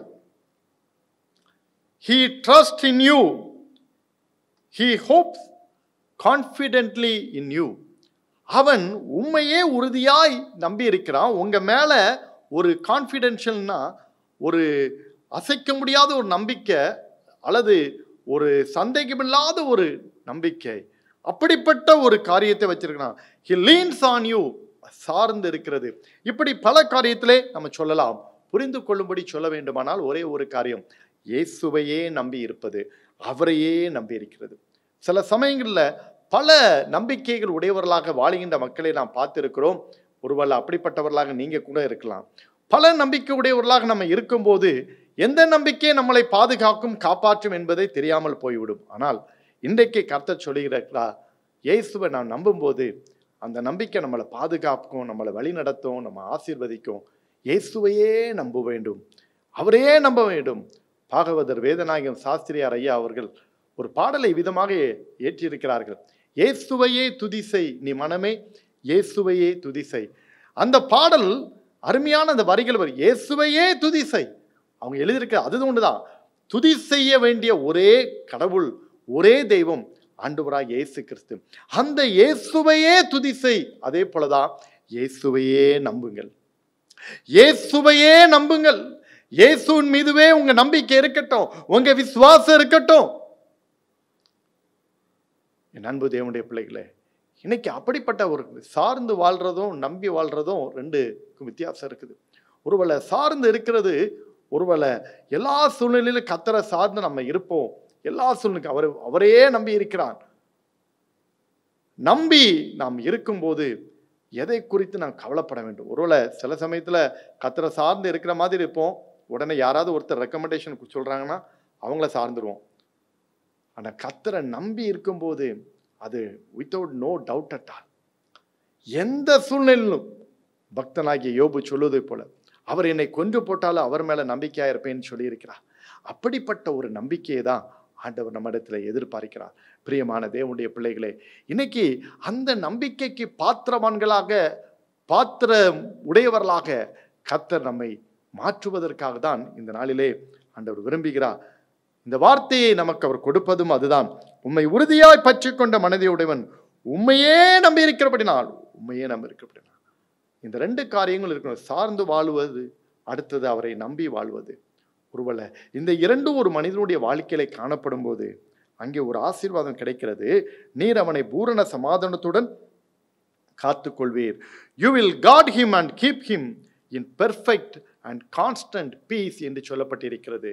he trust in you he hopes confidently in you அவன் உண்மையே உறுதியாய் நம்பி இருக்கிறான் உங்க மேல ஒரு கான்ஃபிடென்ஷியல்னா ஒரு அசைக்க முடியாத ஒரு நம்பிக்கை அல்லது ஒரு சந்தேகமில்லாத ஒரு நம்பிக்கை அப்படிப்பட்ட ஒரு காரியத்தை வச்சிருக்கிறான் he leans on you சார்ந்து இருக்கிறது இப்படி பல காரியத்திலே நம்ம சொல்லலாம் புரிந்து கொள்ளும்படி சொல்ல வேண்டுமானால் ஒரே ஒரு காரியம் இயேசுவையே நம்பி இருப்பது அவரையே நம்பி இருக்கிறது சில சமயங்களில் பல நம்பிக்கைகள் உடையவர்களாக வாழுகின்ற மக்களை நாம் பார்த்திருக்கிறோம் ஒருவேளை அப்படிப்பட்டவர்களாக நீங்க கூட இருக்கலாம் பல நம்பிக்கை உடையவர்களாக நம்ம இருக்கும்போது எந்த நம்பிக்கை நம்மளை பாதுகாக்கும் காப்பாற்றும் என்பதை தெரியாமல் போய்விடும் ஆனால் இன்றைக்கு கர்த்தர் சொல்லுகிறார் இயேசுவை நாம் நம்பும்போது அந்த நம்பிக்கை நம்மளை பாதுகாக்கும் நம்மளை வழி நடத்தும் நம்ம ஆசீர்வதிக்கும் இயேசுவையே நம்ப வேண்டும் அவரையே நம்ப வேண்டும் பாகவதர் வேதநாயகம் சாஸ்திரியார் ஐயா அவர்கள் ஒரு பாடலை விதமாக ஏற்றியிருக்கிறார்கள் இயேசுவையே துதிசை நீ மனமே இயேசுவையே துதிசை அந்த பாடல் அருமையான அந்த வரிகள் வரும் இயேசுவையே துதிசை அவங்க எழுதியிருக்க அது ஒண்ணுதான் துதி செய்ய வேண்டிய ஒரே கடவுள் ஒரே தெய்வம் ஆண்டவராக இயேசு கிறிஸ்து அந்த இயேசுவையே துதி செய் அதே போலதான் இயேசுவையே நம்புங்கள் இயேசுவையே நம்புங்கள் இயேசுவின் மீதுவே உங்க நம்பிக்கை இருக்கட்டும் உங்க விசுவாசம் இருக்கட்டும் என் அன்பு தேவனுடைய பிள்ளைகளே இன்னைக்கு அப்படிப்பட்ட ஒரு சார்ந்து வாழ்றதும் நம்பி வாழ்றதும் ரெண்டுக்கும் வித்தியாசம் இருக்குது ஒருவேளை சார்ந்து இருக்கிறது ஒருவேளை எல்லா சூழ்நிலையிலும் கத்தரை சார்ந்து நம்ம இருப்போம் எல்லா சூழ்நிலைக்கும் அவர் அவரையே நம்பி இருக்கிறான் நம்பி நாம் இருக்கும்போது எதை குறித்து நாம் கவலைப்பட வேண்டும் ஒருவேளை சில சமயத்துல கத்தரை சார்ந்து இருக்கிற மாதிரி இருப்போம் உடனே யாராவது ஒருத்தர் ரெக்கமெண்டேஷன் சொல்றாங்கன்னா அவங்கள சார்ந்துருவோம் ஆனா கத்தரை நம்பி இருக்கும்போது அது without no doubt at all எந்த சூழ்நிலையிலும் பக்தனாகிய யோபு சொல்லுவதை போல அவர் என்னை கொன்று போட்டாலும் அவர் மேல நம்பிக்கையா இருப்பேன்னு சொல்லியிருக்கிறார் அப்படிப்பட்ட ஒரு நம்பிக்கையை தான் ஆண்டவர் நம்மிடத்துல எதிர்பார்க்கிறார் பிரியமான தேவனுடைய பிள்ளைகளே இன்னைக்கு அந்த நம்பிக்கைக்கு பாத்திரவான்களாக பாத்திர உடையவர்களாக கத்தர் நம்மை மாற்றுவதற்காக தான் இந்த நாளிலே ஆண்டவர் விரும்புகிறார் இந்த வார்த்தையை நமக்கு அவர் கொடுப்பதும் அதுதான் உம்மை உறுதியாய் பற்றி கொண்ட மனதையுடையவன் உண்மையே நம்பி இருக்கிறபடினால் உண்மையே நம்பி இருக்கிறபடினால் இந்த ரெண்டு காரியங்கள் இருக்கணும் சார்ந்து வாழுவது அடுத்தது அவரை நம்பி வாழ்வது ஒருவேளை இந்த இரண்டும் ஒரு மனிதனுடைய வாழ்க்கையில காணப்படும் போது அங்கே ஒரு ஆசீர்வாதம் கிடைக்கிறது நீர் அவனை பூரண சமாதானத்துடன் காத்துக்கொள்வீர் you will guard him and keep him in perfect and constant peace என்று சொல்லப்பட்டிருக்கிறது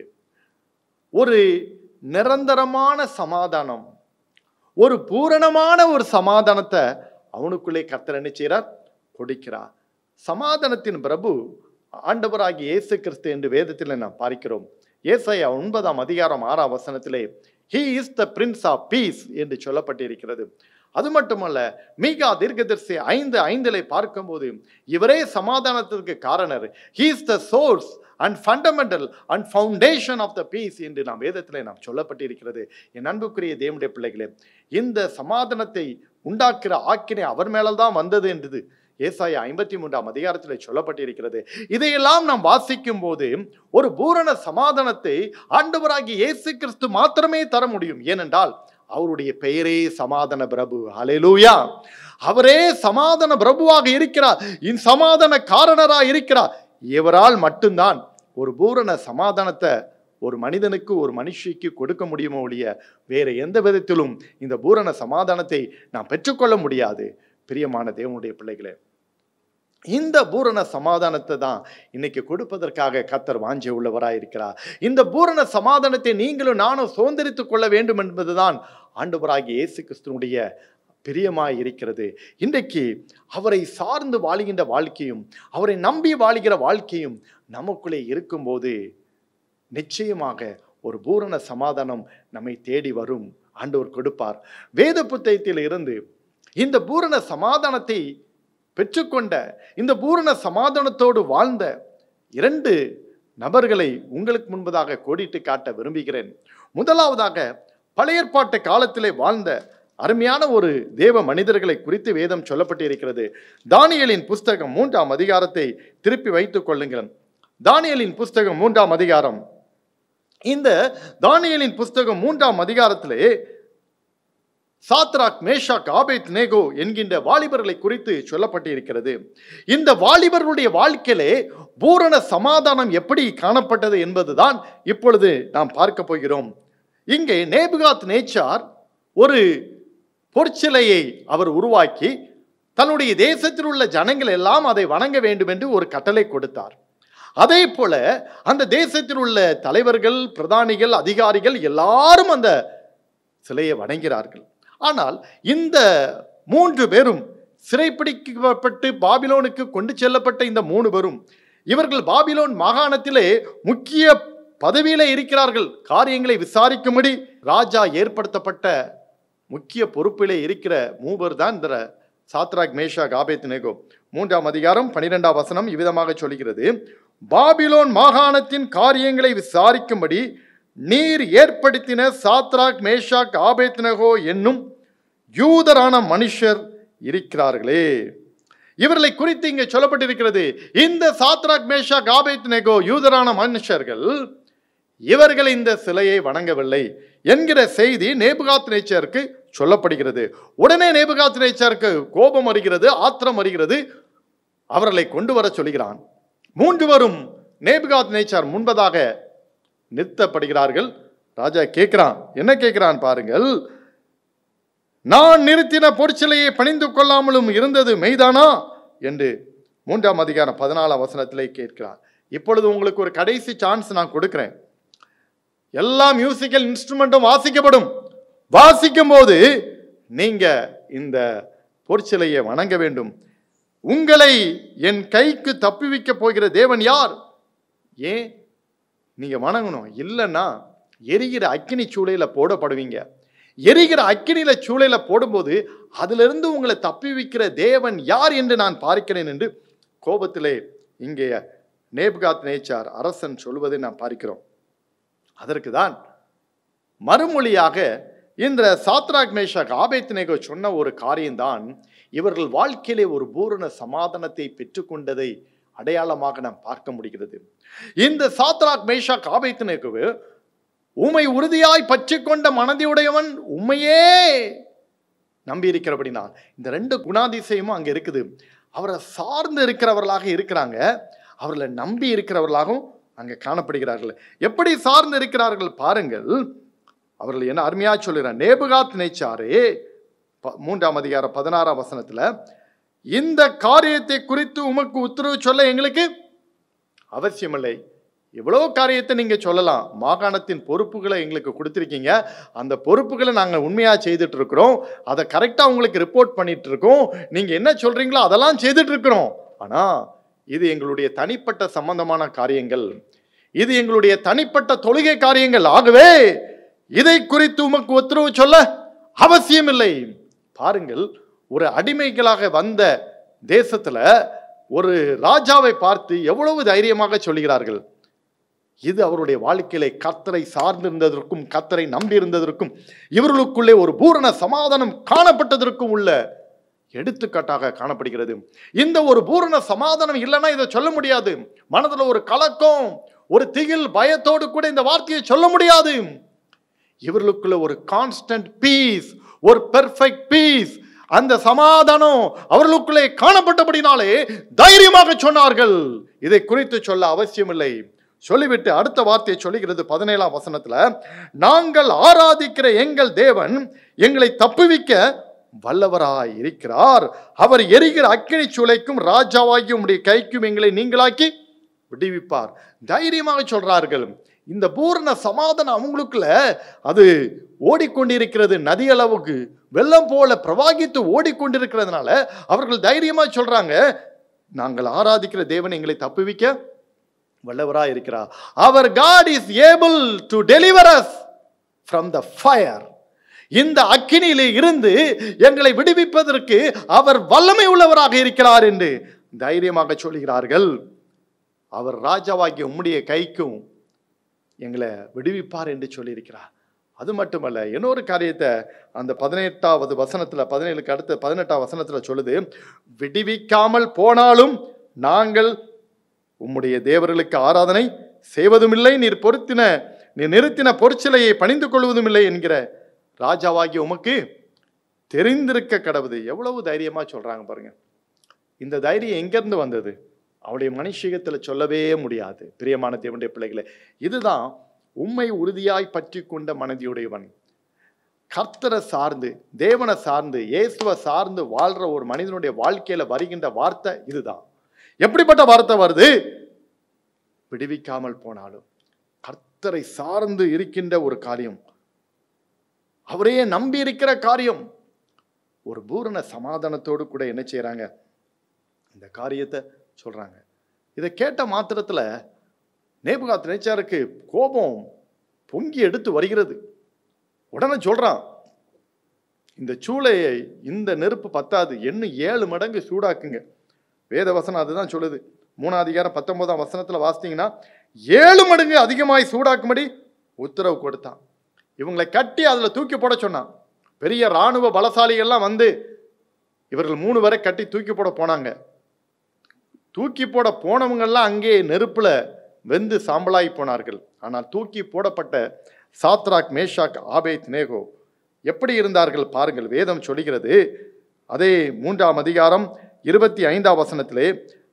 ஒரு நிரந்தரமான சமாதானம் ஒரு பூரணமான ஒரு சமாதானத்தை அவனுக்குள்ளே கர்த்தர் என்ன செய்கிறார் கொடுக்கிறார் சமாதானத்தின் பிரபு ஆண்டவராகிய இயேசு கிறிஸ்து என்று வேதத்தில் நாம் பார்க்கிறோம் ஏசாயா ஒன்பதாம் அதிகாரம் ஆறாம் வசனத்திலே he is the prince of peace என்று சொல்லப்பட்டிருக்கிறது அது மட்டுமல்ல மீகா தீர்க்கதரிசி ஐந்து ஐந்திலே பார்க்கும்போது இவரே சமாதானத்திற்கு காரணர் he is the source and fundamental and foundation of the peace என்று நாம் வேதத்தில் நாம் சொல்லப்பட்டிருக்கிறது என் அன்புக்குரிய தேவனுடைய பிள்ளைகளே இந்த சமாதானத்தை உண்டாக்குற ஆக்கினை அவர் மேலதான் வந்தது என்றது ஏசாயா ஐம்பத்தி மூன்றாம் அதிகாரத்தில் சொல்லப்பட்டிருக்கிறது இதையெல்லாம் நாம் வாசிக்கும் போது ஒரு பூரண சமாதானத்தை ஆண்டவராகிய இயேசு கிறிஸ்து மாத்திரமே தர முடியும் ஏனென்றால் அவருடைய பெயரே சமாதான பிரபு அலையலூயா அவரே சமாதான பிரபுவாக இருக்கிறார் இன் சமாதான காரணராக இருக்கிறார் இவரால் மட்டும்தான் ஒரு பூரண சமாதானத்தை ஒரு மனிதனுக்கு ஒரு மனுஷிக்கு கொடுக்க முடியுமோ ஒழிய வேற எந்த விதத்திலும் இந்த பூரண சமாதானத்தை நாம் பெற்றுக்கொள்ள முடியாது பிரியமான தேவனுடைய பிள்ளைகளே இந்த பூரண சமாதானத்தை தான் இன்னைக்கு கொடுப்பதற்காக கத்தர் வாஞ்சை உள்ளவராய் இருக்கிறார் இந்த பூரண சமாதானத்தை நீங்களும் நானும் சுதந்திரித்துக் கொள்ள வேண்டும் என்பதுதான் ஆண்டவராகிய இயேசு கிறிஸ்துனுடைய பிரியமாய் இருக்கிறது இன்றைக்கு அவரை சார்ந்து வாழுகின்ற வாழ்க்கையும் அவரை நம்பி வாழுகிற வாழ்க்கையும் நமக்குள்ளே இருக்கும்போது நிச்சயமாக ஒரு பூரண சமாதானம் நம்மை தேடி வரும் ஆண்டவர் கொடுப்பார் வேத புத்தகத்தில் இருந்து இந்த பூரண சமாதானத்தை பெற்றுக்கொண்ட இந்த பூரண சமாதானத்தோடு வாழ்ந்த இரண்டு நபர்களை உங்களுக்கு முன்பதாக கோடிட்டு காட்ட விரும்புகிறேன் முதலாவதாக பழைய ஏற்பாட்டு காலத்திலே வாழ்ந்த அருமையான ஒரு தேவ மனிதர்களை குறித்து வேதம் சொல்லப்பட்டிருக்கிறது தானியலின் புஸ்தகம் மூன்றாம் அதிகாரத்தை திருப்பி வைத்துக் கொள்ளுங்கள் தானியலின் புஸ்தகம் மூன்றாம் அதிகாரம் இந்த தானியலின் புஸ்தகம் மூன்றாம் அதிகாரத்திலே சாத்ராக் மேஷாக் ஆபேத் நேகோ என்கின்ற வாலிபர்களை குறித்து சொல்லப்பட்டிருக்கிறது இந்த வாலிபர்களுடைய வாழ்க்கையிலே பூரண சமாதானம் எப்படி காணப்பட்டது என்பதுதான் இப்பொழுது நாம் பார்க்க போகிறோம் இங்கே நேபுகாத் நேச்சார் ஒரு பொற்சிலையை அவர் உருவாக்கி தன்னுடைய தேசத்தில் உள்ள ஜனங்கள் எல்லாம் அதை வணங்க வேண்டும் என்று ஒரு கட்டளை கொடுத்தார் அதே போல அந்த தேசத்தில் உள்ள தலைவர்கள் பிரதானிகள் அதிகாரிகள் எல்லாரும் அந்த சிலையை வணங்கிறார்கள் ஆனால் இந்த மூன்று பேரும் சிறைப்பிடிக்கப்பட்டு பாபிலோனுக்கு கொண்டு செல்லப்பட்ட இந்த மூணு பேரும் இவர்கள் பாபிலோன் மாகாணத்திலே முக்கிய பதவியில இருக்கிறார்கள் காரியங்களை விசாரிக்கும்படி ராஜா ஏற்படுத்தப்பட்ட முக்கிய பொறுப்பிலே இருக்கிற மூவர் தான் இந்த சாத்ராக் மேஷா காபேத் நேகோ மூன்றாம் அதிகாரம் பனிரெண்டாம் வசனம் இவ்விதமாக சொல்கிறது பாபிலோன் மாகாணத்தின் காரியங்களை விசாரிக்கும்படி நீர் ஏற்படுத்தின சாத்ராக் மேஷாக் ஆபேத்னகோ என்னும் யூதரான மனுஷர் இருக்கிறார்களே இவர்களை குறித்து இங்கே சொல்லப்பட்டிருக்கிறது இந்த சாத்ராக் மேஷாக் ஆபேத்னகோ யூதரான மனுஷர்கள் இவர்கள் இந்த சிலையை வணங்கவில்லை என்கிற செய்தி நேபுகாத் நேச்சருக்கு சொல்லப்படுகிறது உடனே நேபுகாத் நேச்சருக்கு கோபம் வருகிறது ஆத்திரம் வருகிறது அவர்களை கொண்டு வர சொல்கிறான் மூன்று வரும் நேபுகாத் நேச்சார் முன்பதாக நிறுத்தப்படுகிறார்கள் ராஜா கேட்கிறான் என்ன கேட்கிறான் பாருங்கள் நான் நிறுத்தின பொற்சிலையை பணிந்து கொள்ளாமலும் இருந்தது மெய்தானா என்று மூன்றாம் அதிகாரம் பதினாலாம் வசனத்திலே கேட்கிறார் இப்பொழுது உங்களுக்கு ஒரு கடைசி சான்ஸ் நான் கொடுக்கிறேன் எல்லா மியூசிக்கல் இன்ஸ்ட்ருமெண்ட்டும் வாசிக்கப்படும் வாசிக்கும் போது நீங்க இந்த பொற்சிலையை வணங்க வேண்டும் உங்களை என் கைக்கு தப்புவிக்க போகிற தேவன் யார் ஏன் நீங்க வணங்கணும் இல்லைன்னா எரிகிற அக்கினி சூளையில போடப்படுவீங்க எரிகிற அக்கினியில சூளையில போடும்போது அதிலிருந்து உங்களை தப்புவிக்கிற தேவன் யார் என்று நான் பார்க்கிறேன் என்று கோபத்திலே இங்கே நேப்காத் நேச்சார் அரசன் சொல்வதை நாம் பார்க்கிறோம் அதற்கு தான் மறுமொழியாக இந்த சாத்ராக் மேஷாக் ஆபேத்னேகோ சொன்ன ஒரு காரியம்தான் இவர்கள் வாழ்க்கையிலே ஒரு பூரண சமாதானத்தை பெற்றுக்கொண்டதை அடையாளமாக நாம் பார்க்க முடிகிறது இந்த சாத்ராக் மேஷாக் ஆபேத்னேகோவு உமை உறுதியாய் பற்றி கொண்ட மனதியுடையவன் உண்மையே நம்பி இருக்கிறபடினால் இந்த ரெண்டு குணாதிசயமும் அங்க இருக்குது அவரை சார்ந்து இருக்கிறவர்களாக இருக்கிறாங்க அவர்களை நம்பி இருக்கிறவர்களாகவும் அங்கே காணப்படுகிறார்கள் எப்படி சார்ந்து இருக்கிறார்கள் பாருங்கள் அவர்கள் என்ன அருமையா சொல்லுகிறார் நேபுகாத் நேச்சாரே ப- மூன்றாம் அதிகாரம் பதினாறாம் வசனத்துல இந்த காரியத்தை குறித்து உமக்கு உத்தரவு சொல்ல எங்களுக்கு அவசியமில்லை எவ்வளோ காரியத்தை நீங்க சொல்லலாம் மாகாணத்தின் பொறுப்புகளை எங்களுக்கு கொடுத்துருக்கீங்க அந்த பொறுப்புகளை நாங்கள் உண்மையாக செய்துட்டு இருக்கிறோம் அதை கரெக்டாக உங்களுக்கு ரிப்போர்ட் பண்ணிட்டு இருக்கோம் நீங்க என்ன சொல்றீங்களோ அதெல்லாம் செய்துட்டு இருக்கிறோம் ஆனா இது எங்களுடைய தனிப்பட்ட சம்பந்தமான காரியங்கள் இது எங்களுடைய தனிப்பட்ட தொழுகை காரியங்கள் ஆகவே இதை குறித்து உமக்கு உத்தரவு சொல்ல அவசியமில்லை பாருங்கள் ஒரு அடிமைகளாக வந்த தேசத்துல ஒரு ராஜாவை பார்த்து எவ்வளவு தைரியமாக சொல்கிறார்கள் இது அவருடைய வாழ்க்கையிலே கத்தரை சார்ந்திருந்ததற்கும் கத்தரை நம்பியிருந்ததற்கும் இவர்களுக்குள்ளே ஒரு பூரண சமாதானம் காணப்பட்டதற்கும் உள்ள எடுத்துக்காட்டாக காணப்படுகிறது இந்த ஒரு பூரண சமாதானம் இல்லைன்னா இதை சொல்ல முடியாது மனதுல ஒரு கலக்கம் ஒரு திகில் பயத்தோடு கூட இந்த வார்த்தையை சொல்ல முடியாது இவர்களுக்குள்ள ஒரு கான்ஸ்டன்ட் பீஸ் ஒரு பெர்ஃபெக்ட் பீஸ் அந்த சமாதானம் அவர்களுக்குள்ளே காணப்பட்டபடினாலே தைரியமாக சொன்னார்கள் இதை குறித்து சொல்ல அவசியமில்லை சொல்லிவிட்டு அடுத்த வார்த்தையை சொல்லுகிறது பதினேழாம் வசனத்துல நாங்கள் ஆராதிக்கிற எங்கள் தேவன் எங்களை தப்புவிக்க வல்லவராய் இருக்கிறார் அவர் எரிகிற அக்கினி சூளைக்கும் ராஜாவாகி உம்முடைய கைக்கும் எங்களை நீங்களாக்கி விடுவிப்பார் தைரியமாக சொல்றார்கள் இந்த பூரண சமாதானம் அவங்களுக்குள்ள அது ஓடிக்கொண்டிருக்கிறது நதி அளவுக்கு வெள்ளம் போல பிரவாகித்து ஓடிக்கொண்டிருக்கிறதுனால அவர்கள் தைரியமா சொல்றாங்க நாங்கள் ஆராதிக்கிற தேவன் எங்களை தப்புவிக்க வல்லவராய் இருக்கிறார் அவர் God is able to deliver us from the fire இந்த அக்கினியிலே இருந்து எங்களை விடுவிப்பதற்கு அவர் வல்லமை உள்ளவராக இருக்கிறார் என்று தைரியமாக சொல்கிறார்கள் அவர் ராஜாவாகிய உம்முடைய கைக்கும் எங்களை விடுவிப்பார் என்று சொல்லியிருக்கிறார் அது மட்டுமல்ல இன்னொரு காரியத்தை அந்த பதினெட்டாவது வசனத்துல பதினேழுக்கு அடுத்த பதினெட்டாம் வசனத்துல சொல்லுது விடுவிக்காமல் போனாலும் நாங்கள் உம்முடைய தேவர்களுக்கு ஆராதனை செய்வதுமில்லை நீர் பொருத்தின நீர் நிறுத்தின பொற்சிலையை பணிந்து கொள்வதும் இல்லை என்கிற ராஜாவாகிய உமக்கு தெரிந்திருக்க கடவுது எவ்வளவு தைரியமா சொல்றாங்க பாருங்க இந்த தைரியம் எங்கிருந்து வந்தது அவளுடைய மனுஷிகத்துல சொல்லவே முடியாது பிரியமான தேவனுடைய பிள்ளைகளே இதுதான் உண்மை உறுதியாய் பற்றி கொண்ட மனதியுடையவன் கர்த்தரை சார்ந்து தேவனை சார்ந்து இயேசுவை சார்ந்து வாழ்ற ஒரு மனிதனுடைய வாழ்க்கையில வருகின்ற வார்த்தை இதுதான் எப்படிப்பட்ட வார்த்தை வருது விடுவிக்காமல் போனாலும் கர்த்தரை சார்ந்து இருக்கின்ற ஒரு காரியம் அவரையே நம்பி இருக்கிற காரியம் ஒரு பூரண சமாதானத்தோடு கூட என்ன செய்றாங்க இந்த காரியத்தை சொல்றாங்க இதை கேட்ட மாத்திரத்துல நேபுகாத் நேச்சாருக்கு கோபம் பொங்கி எடுத்து வருகிறது உடனே சொல்றான் இந்த சூளையை இந்த நெருப்பு பத்தாது இன்னும் ஏழு மடங்கு சூடாக்குங்க வேத வசனம் அதுதான் சொல்லுது மூணாம் அதிகாரம் பத்தொன்பதாம் வசனத்துல வாசித்தீங்கன்னா ஏழு மடங்கு அதிகமாய் சூடாக்கும்படி உத்தரவு கொடுத்தான் இவங்களை கட்டி அதுல தூக்கி போட சொன்னான் பெரிய இராணுவ பலசாலிகள்லாம் வந்து இவர்கள் மூணு பேரை கட்டி தூக்கி போட போனாங்க தூக்கி போட போனவங்கெல்லாம் அங்கே நெருப்புல வெந்து சாம்பலாகி போனார்கள் ஆனால் தூக்கி போடப்பட்ட சாத்ராக் மேஷாக் ஆபேத் நேகோ எப்படி இருந்தார்கள் பாருங்கள் வேதம் சொல்லுகிறது அதே மூன்றாம் அதிகாரம் இருபத்தி ஐந்தாம் வசனத்திலே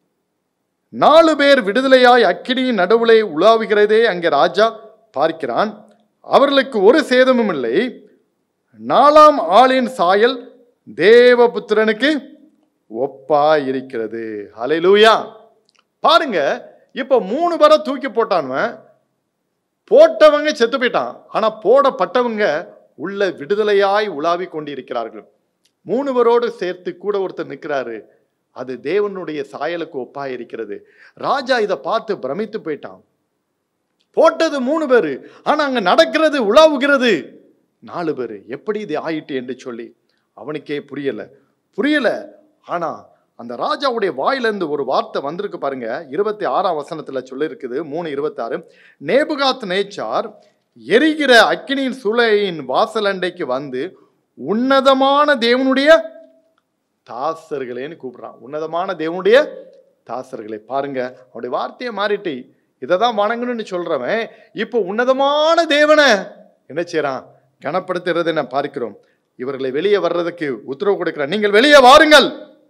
நாலு பேர் விடுதலையாய் அக்கினியின் நடுவுலே உலாவுகிறதே அங்கே ராஜா பார்க்கிறான் அவர்களுக்கு ஒரு சேதமும் இல்லை நாலாம் ஆளின் சாயல் தேவபுத்திரனுக்கு ஒப்பா இருக்கிறது ஹalleluya பாருங்க இப்ப மூணு பேரை தூக்கி போட்டான்வன் போட்டவங்க செத்து போயிட்டான் ஆனா போடப்பட்டவங்க உள்ள விடுதலையாய் உலாவி கொண்டிருக்கிறார்கள் மூணு பேரோடு சேர்த்து கூட ஒருத்தர் நிற்கிறாரு அது தேவனுடைய சாயலுக்கு ஒப்பா இருக்கிறது ராஜா இதை பார்த்து பிரமித்து போயிட்டான் போட்டது மூணு பேரு ஆனா அங்க நடக்கிறது உலாவுகிறது நாலு பேரு எப்படி இது ஆயிட்டு என்று சொல்லி அவனுக்கே புரியல புரியல ஆனா அந்த ராஜாவுடைய வாயிலிருந்து ஒரு வார்த்தை வந்திருக்கு பாருங்க இருபத்தி ஆறாம் வசனத்துல சொல்லியிருக்குது மூணு இருபத்தாறு நேபுகாத் நேச்சார் எரிகிற அக்கினியின் சூளையின் வாசலண்டைக்கு வந்து உன்னதமான தேவனுடைய தாசர்களேன்னு கூப்பிடுறான் உன்னதமான தேவனுடைய தாசர்களே பாருங்க அவருடைய வார்த்தையை மாறிட்டு இதை தான் வணங்கணும்னு சொல்றவன் இப்போ உன்னதமான தேவனை என்ன செய்றான் கனப்படுத்துறதை நான் பார்க்கிறோம் இவர்களை வெளியே வர்றதுக்கு உத்தரவு கொடுக்கிறான் நீங்கள் வெளியே வாருங்கள்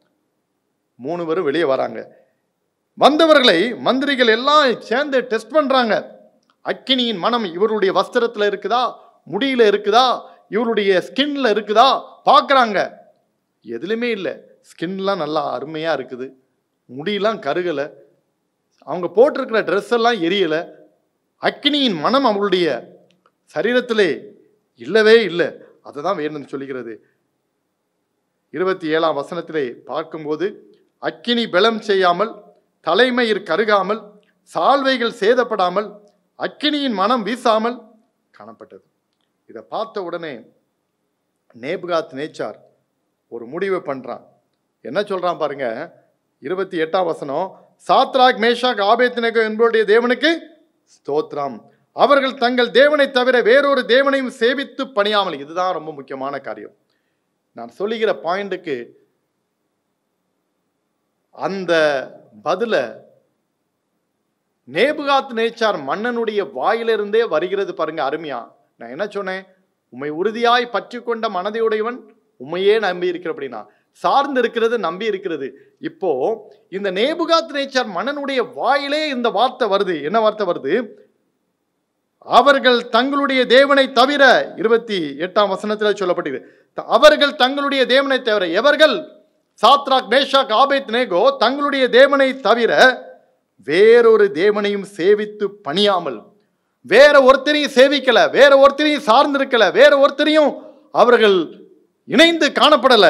மூணு பேரும் வெளியே வராங்க வந்தவர்களை மந்திரிகள் எல்லாம் சேர்ந்து டெஸ்ட் பண்றாங்க அக்கினியின் மனம் இவருடைய வஸ்திரத்துல இருக்குதா முடியில இருக்குதா இவருடைய ஸ்கின்ல இருக்குதா பார்க்கறாங்க எதுலையுமே இல்லை ஸ்கின்லாம் நல்லா அருமையா இருக்குது முடியெல்லாம் கருகலை அவங்க போட்டிருக்கிற ட்ரெஸ் எல்லாம் எரியல அக்கினியின் மனம் அவளுடைய சரீரத்திலே இல்லவே இல்லை அதை தான் வேணும்னு சொல்லுகிறது இருபத்தி ஏழாம் வசனத்திலே பார்க்கும்போது அக்கினி பலம் செய்யாமல் தலைமயிர் கருகாமல் சால்வைகள் சேதப்படாமல் அக்கினியின் மனம் வீசாமல் காணப்பட்டது இதை பார்த்த உடனே நேபுகாத் நேச்சார் ஒரு முடிவை பண்றான் என்ன சொல்றான் பாருங்க இருபத்தி எட்டாம் வசனம் சாத்ராக் மேஷாக் ஆபேத்நேகோ என்பவருடைய தேவனுக்கு ஸ்தோத்திரம் அவர்கள் தங்கள் தேவனை தவிர வேறொரு தேவனையும் சேவித்து பணியாமல் இதுதான் ரொம்ப முக்கியமான காரியம் நான் சொல்லுகிற பாயிண்ட்டுக்கு அந்த பதில நேபுகாத் நேச்சார் மன்னனுடைய வாயிலிருந்தே வருகிறது பாருங்க அருமையா நான் என்ன சொன்னேன் உம்மை உறுதியாய் பற்றி கொண்ட மனதையுடையவன் உண்மையே நம்பி இருக்கிற அப்படின்னா சார்ந்து இருக்கிறது நம்பி இருக்கிறது இப்போ இந்த நேபுகாத் நேச்சார் மன்னனுடைய வாயிலே இந்த வார்த்தை வருது என்ன வார்த்தை வருது அவர்கள் தங்களுடைய தேவனை தவிர இருபத்தி எட்டாம் வசனத்தில் சொல்லப்பட்டிருக்கு த- அவர்கள் தங்களுடைய தேவனை தவிர எவர்கள் சாத்ராக் மேஷாக் ஆபேத் நேகோ தங்களுடைய தேவனை தவிர வேறொரு தேவனையும் சேவித்து பணியாமல் வேற ஒருத்தரையும் சேவிக்கல வேற ஒருத்தரையும் சார்ந்திருக்கல வேற ஒருத்தரையும் அவர்கள் இணைந்து காணப்படல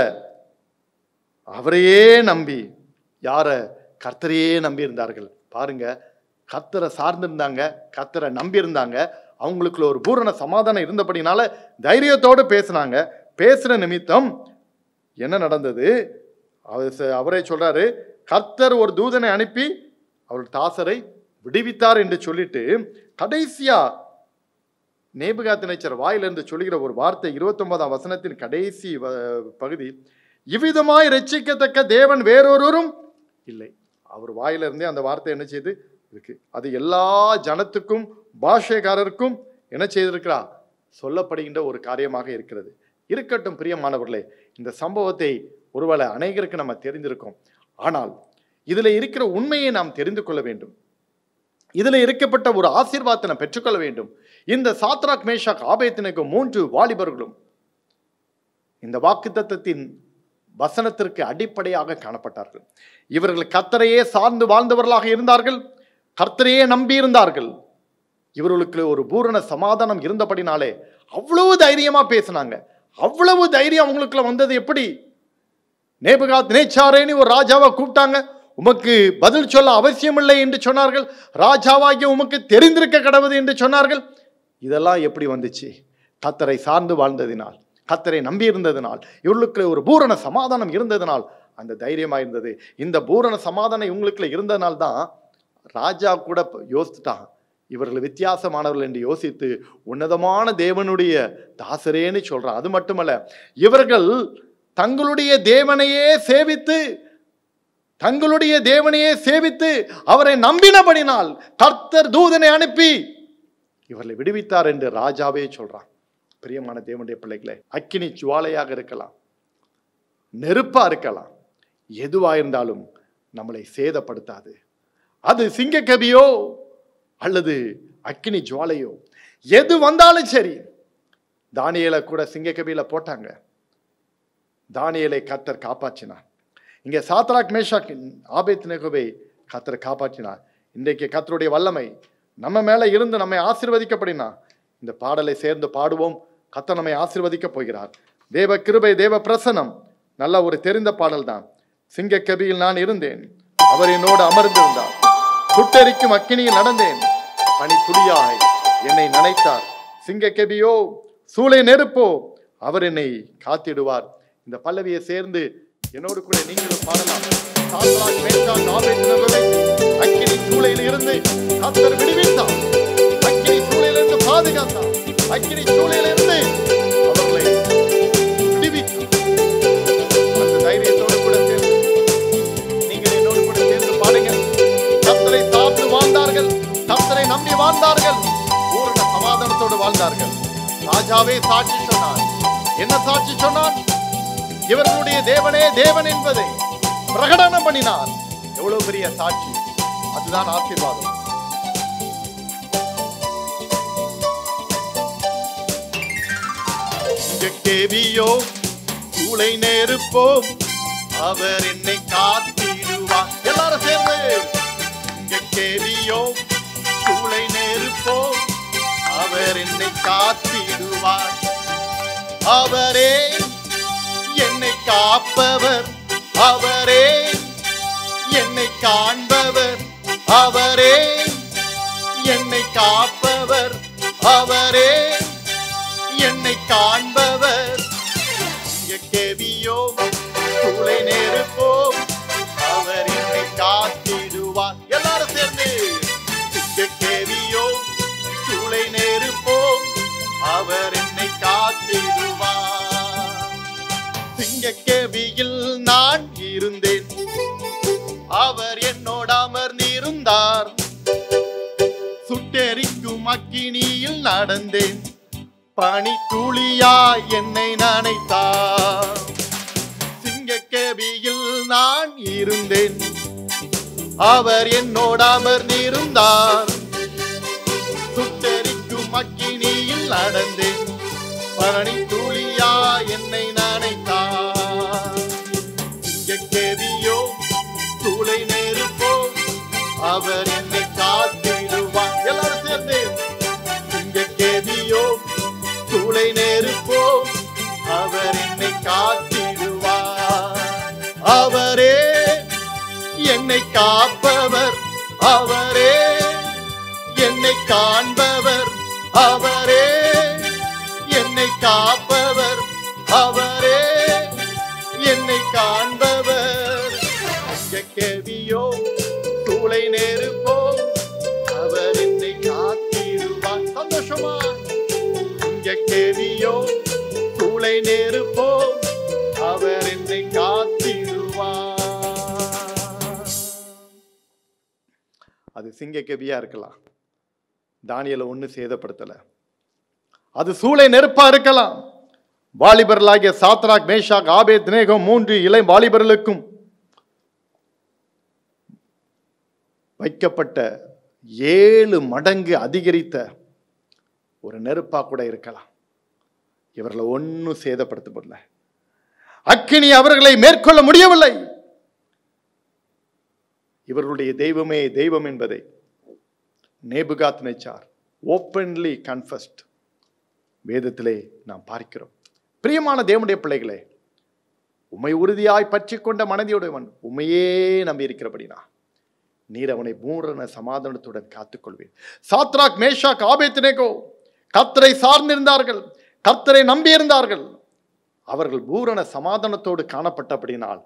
அவரையே நம்பி யார கர்த்தரையே நம்பி இருந்தார்கள் பாருங்க கர்த்தரை சார்ந்திருந்தாங்க கர்த்தரை நம்பி இருந்தாங்க அவங்களுக்குள்ள ஒரு பூரண சமாதானம் இருந்தபடினால தைரியத்தோடு பேசுனாங்க பேசுற நிமித்தம் என்ன நடந்தது அவர் ச- அவரே சொல்றாரு கர்த்தர் ஒரு தூதனை அனுப்பி அவர் தாசரை விடுவித்தார் என்று சொல்லிட்டு கடைசியா நேபுகாத் நேச்சர் வாயிலிருந்து சொல்லுகிற ஒரு வார்த்தை இருபத்தொன்பதாம் வசனத்தின் கடைசி வ- பகுதி இவ்விதமாய் ரட்சிக்கத்தக்க தேவன் வேறொருவரும் இல்லை அவர் வாயிலிருந்தே அந்த வார்த்தை என்ன செய்து இருக்கு அது எல்லா ஜனத்துக்கும் பாஷைக்காரருக்கும் என்ன செய்திருக்கிறா சொல்லப்படுகின்ற ஒரு காரியமாக இருக்கிறது இருக்கட்டும் பிரியமானவர்களே இந்த சம்பவத்தை ஒருவேளை அநேகருக்கு நம்ம தெரிந்திருக்கோம் ஆனால் இதுல இருக்கிற உண்மையை நாம் தெரிந்து கொள்ள வேண்டும் இதுல இருக்கப்பட்ட ஒரு ஆசீர்வாதத்தை நாம் பெற்றுக்கொள்ள வேண்டும் இந்த சாத்ராக் மேஷாக் ஆபேத்தினுக்கு மூன்று வாலிபர்களும் இந்த வாக்குத்தத்தத்தின் வசனத்திற்கு அடிப்படையாக காணப்பட்டார்கள் இவர்கள் கர்த்தரையே சார்ந்து வாழ்ந்தவர்களாக இருந்தார்கள் கர்த்தரையே நம்பி இருந்தார்கள் இவர்களுக்கு ஒரு பூரண சமாதானம் இருந்தபடினாலே அவ்வளவு தைரியமா பேசினாங்க அவ்வளவு தைரியம் அவங்களுக்குள்ள வந்தது எப்படி நேபுகாத் நேச்சாரேன்னு ஒரு ராஜாவை கூப்பிட்டாங்க உமக்கு பதில் சொல்ல அவசியமில்லை என்று சொன்னார்கள் ராஜாவாகிய உமக்கு தெரிந்திருக்க கடவுது என்று சொன்னார்கள் இதெல்லாம் எப்படி வந்துச்சு கத்தரை சார்ந்து வாழ்ந்ததினால் கத்தரை நம்பி இருந்ததினால் இவர்களுக்கு ஒரு பூரண சமாதானம் இருந்ததினால் அந்த தைரியமா இருந்தது இந்த பூரண சமாதானம் இவங்களுக்குள்ள இருந்ததுனால தான் ராஜா கூட யோசித்துட்டான் இவர்கள் வித்தியாசமானவர்கள் என்று யோசித்து உன்னதமான தேவனுடைய தாசரேன்னு சொல்றான் அது மட்டுமல்ல இவர்கள் தங்களுடைய தேவனையே சேவித்து தங்களுடைய தேவனையே சேவித்து அவரை நம்பினபடினால் கர்த்தர் தூதனை அனுப்பி இவர்களை விடுவித்தார் என்று ராஜாவே சொல்றான் பிரியமான தேவனுடைய பிள்ளைகளே அக்கினி ஜுவாலையாக இருக்கலாம் நெருப்பா இருக்கலாம் எதுவா இருந்தாலும் நம்மளை சேதப்படுத்தாது அது சிங்கக்கபியோ அல்லது அக்கினி ஜுவாலையோ எது வந்தாலும் சரி தானியேலை கூட சிங்கக்கபியில போட்டாங்க தானியேலை கத்தர் காப்பாற்றினார் இங்கே சாத்ராக் மேஷாக் ஆபேத் நேகோவை கத்தர் காப்பாற்றினார் இன்றைக்கு கத்தருடைய வல்லமை நம்ம மேல இருந்து நம்மை ஆசீர்வதிக்கப்படினா இந்த பாடலை சேர்ந்து பாடுவோம் கத்தர் நம்மை ஆசீர்வதிக்க போகிறார் தேவ கிருபை தேவ பிரசனம் நல்ல ஒரு தெரிந்த பாடல் தான் சிங்க கபியில் நான் இருந்தேன் அவர் என்னோடு அமர்ந்திருந்தார் சுட்டெரிக்கும் அக்கினியில் நடந்தேன் பனி துளியாய் என்னை நனைத்தார் சிங்க கெபியோ சூளை நெருப்போ அவர் என்னை காத்திடுவார் இந்த பல்லவியை சேர்ந்து என்னோடு கூட நீங்களும் பாடலாம் சாத்ராக், மேஷாக், ஆபேத்நேகோவை அக்கினி சூளையில் இருந்து கத்தர் விடுவித்தார் அக்கினி சூளையிலிருந்து பாதுகாத்தார் அக்கினி சூளையிலிருந்து அவர்களை விடுவித்தார் அந்த தைரியத்தோடு கூட சேர்ந்து நீங்கள் என்னோடு கூட சேர்ந்து பாடுங்க கத்தரை சார்ந்து வாழ்ந்தார்கள் கத்தரை நம்பி வாழ்ந்தார்கள் பூரண சமாதானத்தோடு வாழ்ந்தார்கள் ராஜாவே சாட்சி சொன்னார் என்ன சாட்சி சொன்னார் இவர்களுடைய தேவனே தேவன் என்பதை பிரகடனம் பண்ணினார் எவ்வளவு பெரிய சாட்சி அதுதான் ஆசீர்வாதம் இங்க கேவியோ சூளை நெருப்போம் அவர் என்னை காத்திடுவார் எல்லாரும் சேர்ந்து இங்க கேவியோ சூளை நெருப்போம் அவர் என்னை காத்திடுவார் அவரே என்னை காப்பவர் அவரே என்னை காண்பவர் அவரே என்னை காப்பவர் அவரே என்னை காண்பவர் எக்கேவியோ சூளை நெருப்போம் அவர் என்னை காத்திடுவார் எல்லாரும் சேர்ந்து எக்கேவியோ சூளை நெருப்போம் அவர் என்னை காத்திடுவார் சிங்கக்கேவியில் நான் இருந்தேன் அவர் என்னோட அமர்ந்திருந்தார் சுட்டெரிக்கும் அக்கினியில் நடந்தேன் பனி துளியா என்னை நனைத்தார் சிங்கக்கேபியில் நான் இருந்தேன் அவர் என்னோட அமர்ந்திருந்தார் சுட்டெரிக்கும் அக்கினியில் நடந்தேன் பனி துளியா என்னை நனைத்தார் சிங்கக்கேபியோ சூளை நெருப்போ அவர் என்னை காத்திடுவார் எல்லாரும் சேர்ந்து சிங்கக்கேபியோ சூளை நெருப்போ அவர் என்னை காத்திடுவார் அவரே என்னை காப்பவர் அவரே என்னை காண்பவர் அவரே என்னை காப்பவர் அவரே என்னை காண்பவர் கேவியோ சூளை நெருப்போ அவர் என்னை காத்திடுவார் சந்தோஷமா இங்க கேவியோ சூளை நெருப்போ அவர் என்னை காத்திடுவார் அது சிங்க கெபியா இருக்கலாம் தானியலை ஒண்ணு சேதப்படுத்தல அது சூளை நெருப்பா இருக்கலாம் வாலிபர்களாகிய சாத்ராக் மேஷாக் ஆபேத் நேகம் மூன்று இளம் வாலிபர்களுக்கும் வைக்கப்பட்ட ஏழு மடங்கு அதிகரித்த ஒரு நெருப்பா கூட இருக்கலாம் இவர்களை ஒன்றும் சேதப்படுத்தப்படல அக்கினி அவர்களை மேற்கொள்ள முடியவில்லை இவர்களுடைய தெய்வமே தெய்வம் என்பதை நேபுகாத் நெச்சார் ஓப்பன்லி கன்ஃபஸ்ட் வேதத்திலே நாம் பார்க்கிறோம் பிரியமான தேவனுடைய பிள்ளைகளே உம்மை உறுதியாய் பற்றி கொண்ட மனதியுடையவன் உண்மையே நம்பி இருக்கிறபடினா நீர் அவனை பூரண சமாதானத்துடன் காத்துக்கொள்வேன் சாத்ராக் மேஷாக் ஆபேத்னேகோ கர்த்தரை சார்ந்திருந்தார்கள் கர்த்தரை நம்பியிருந்தார்கள் அவர்கள் பூரண சமாதானத்தோடு காணப்பட்டபடினால்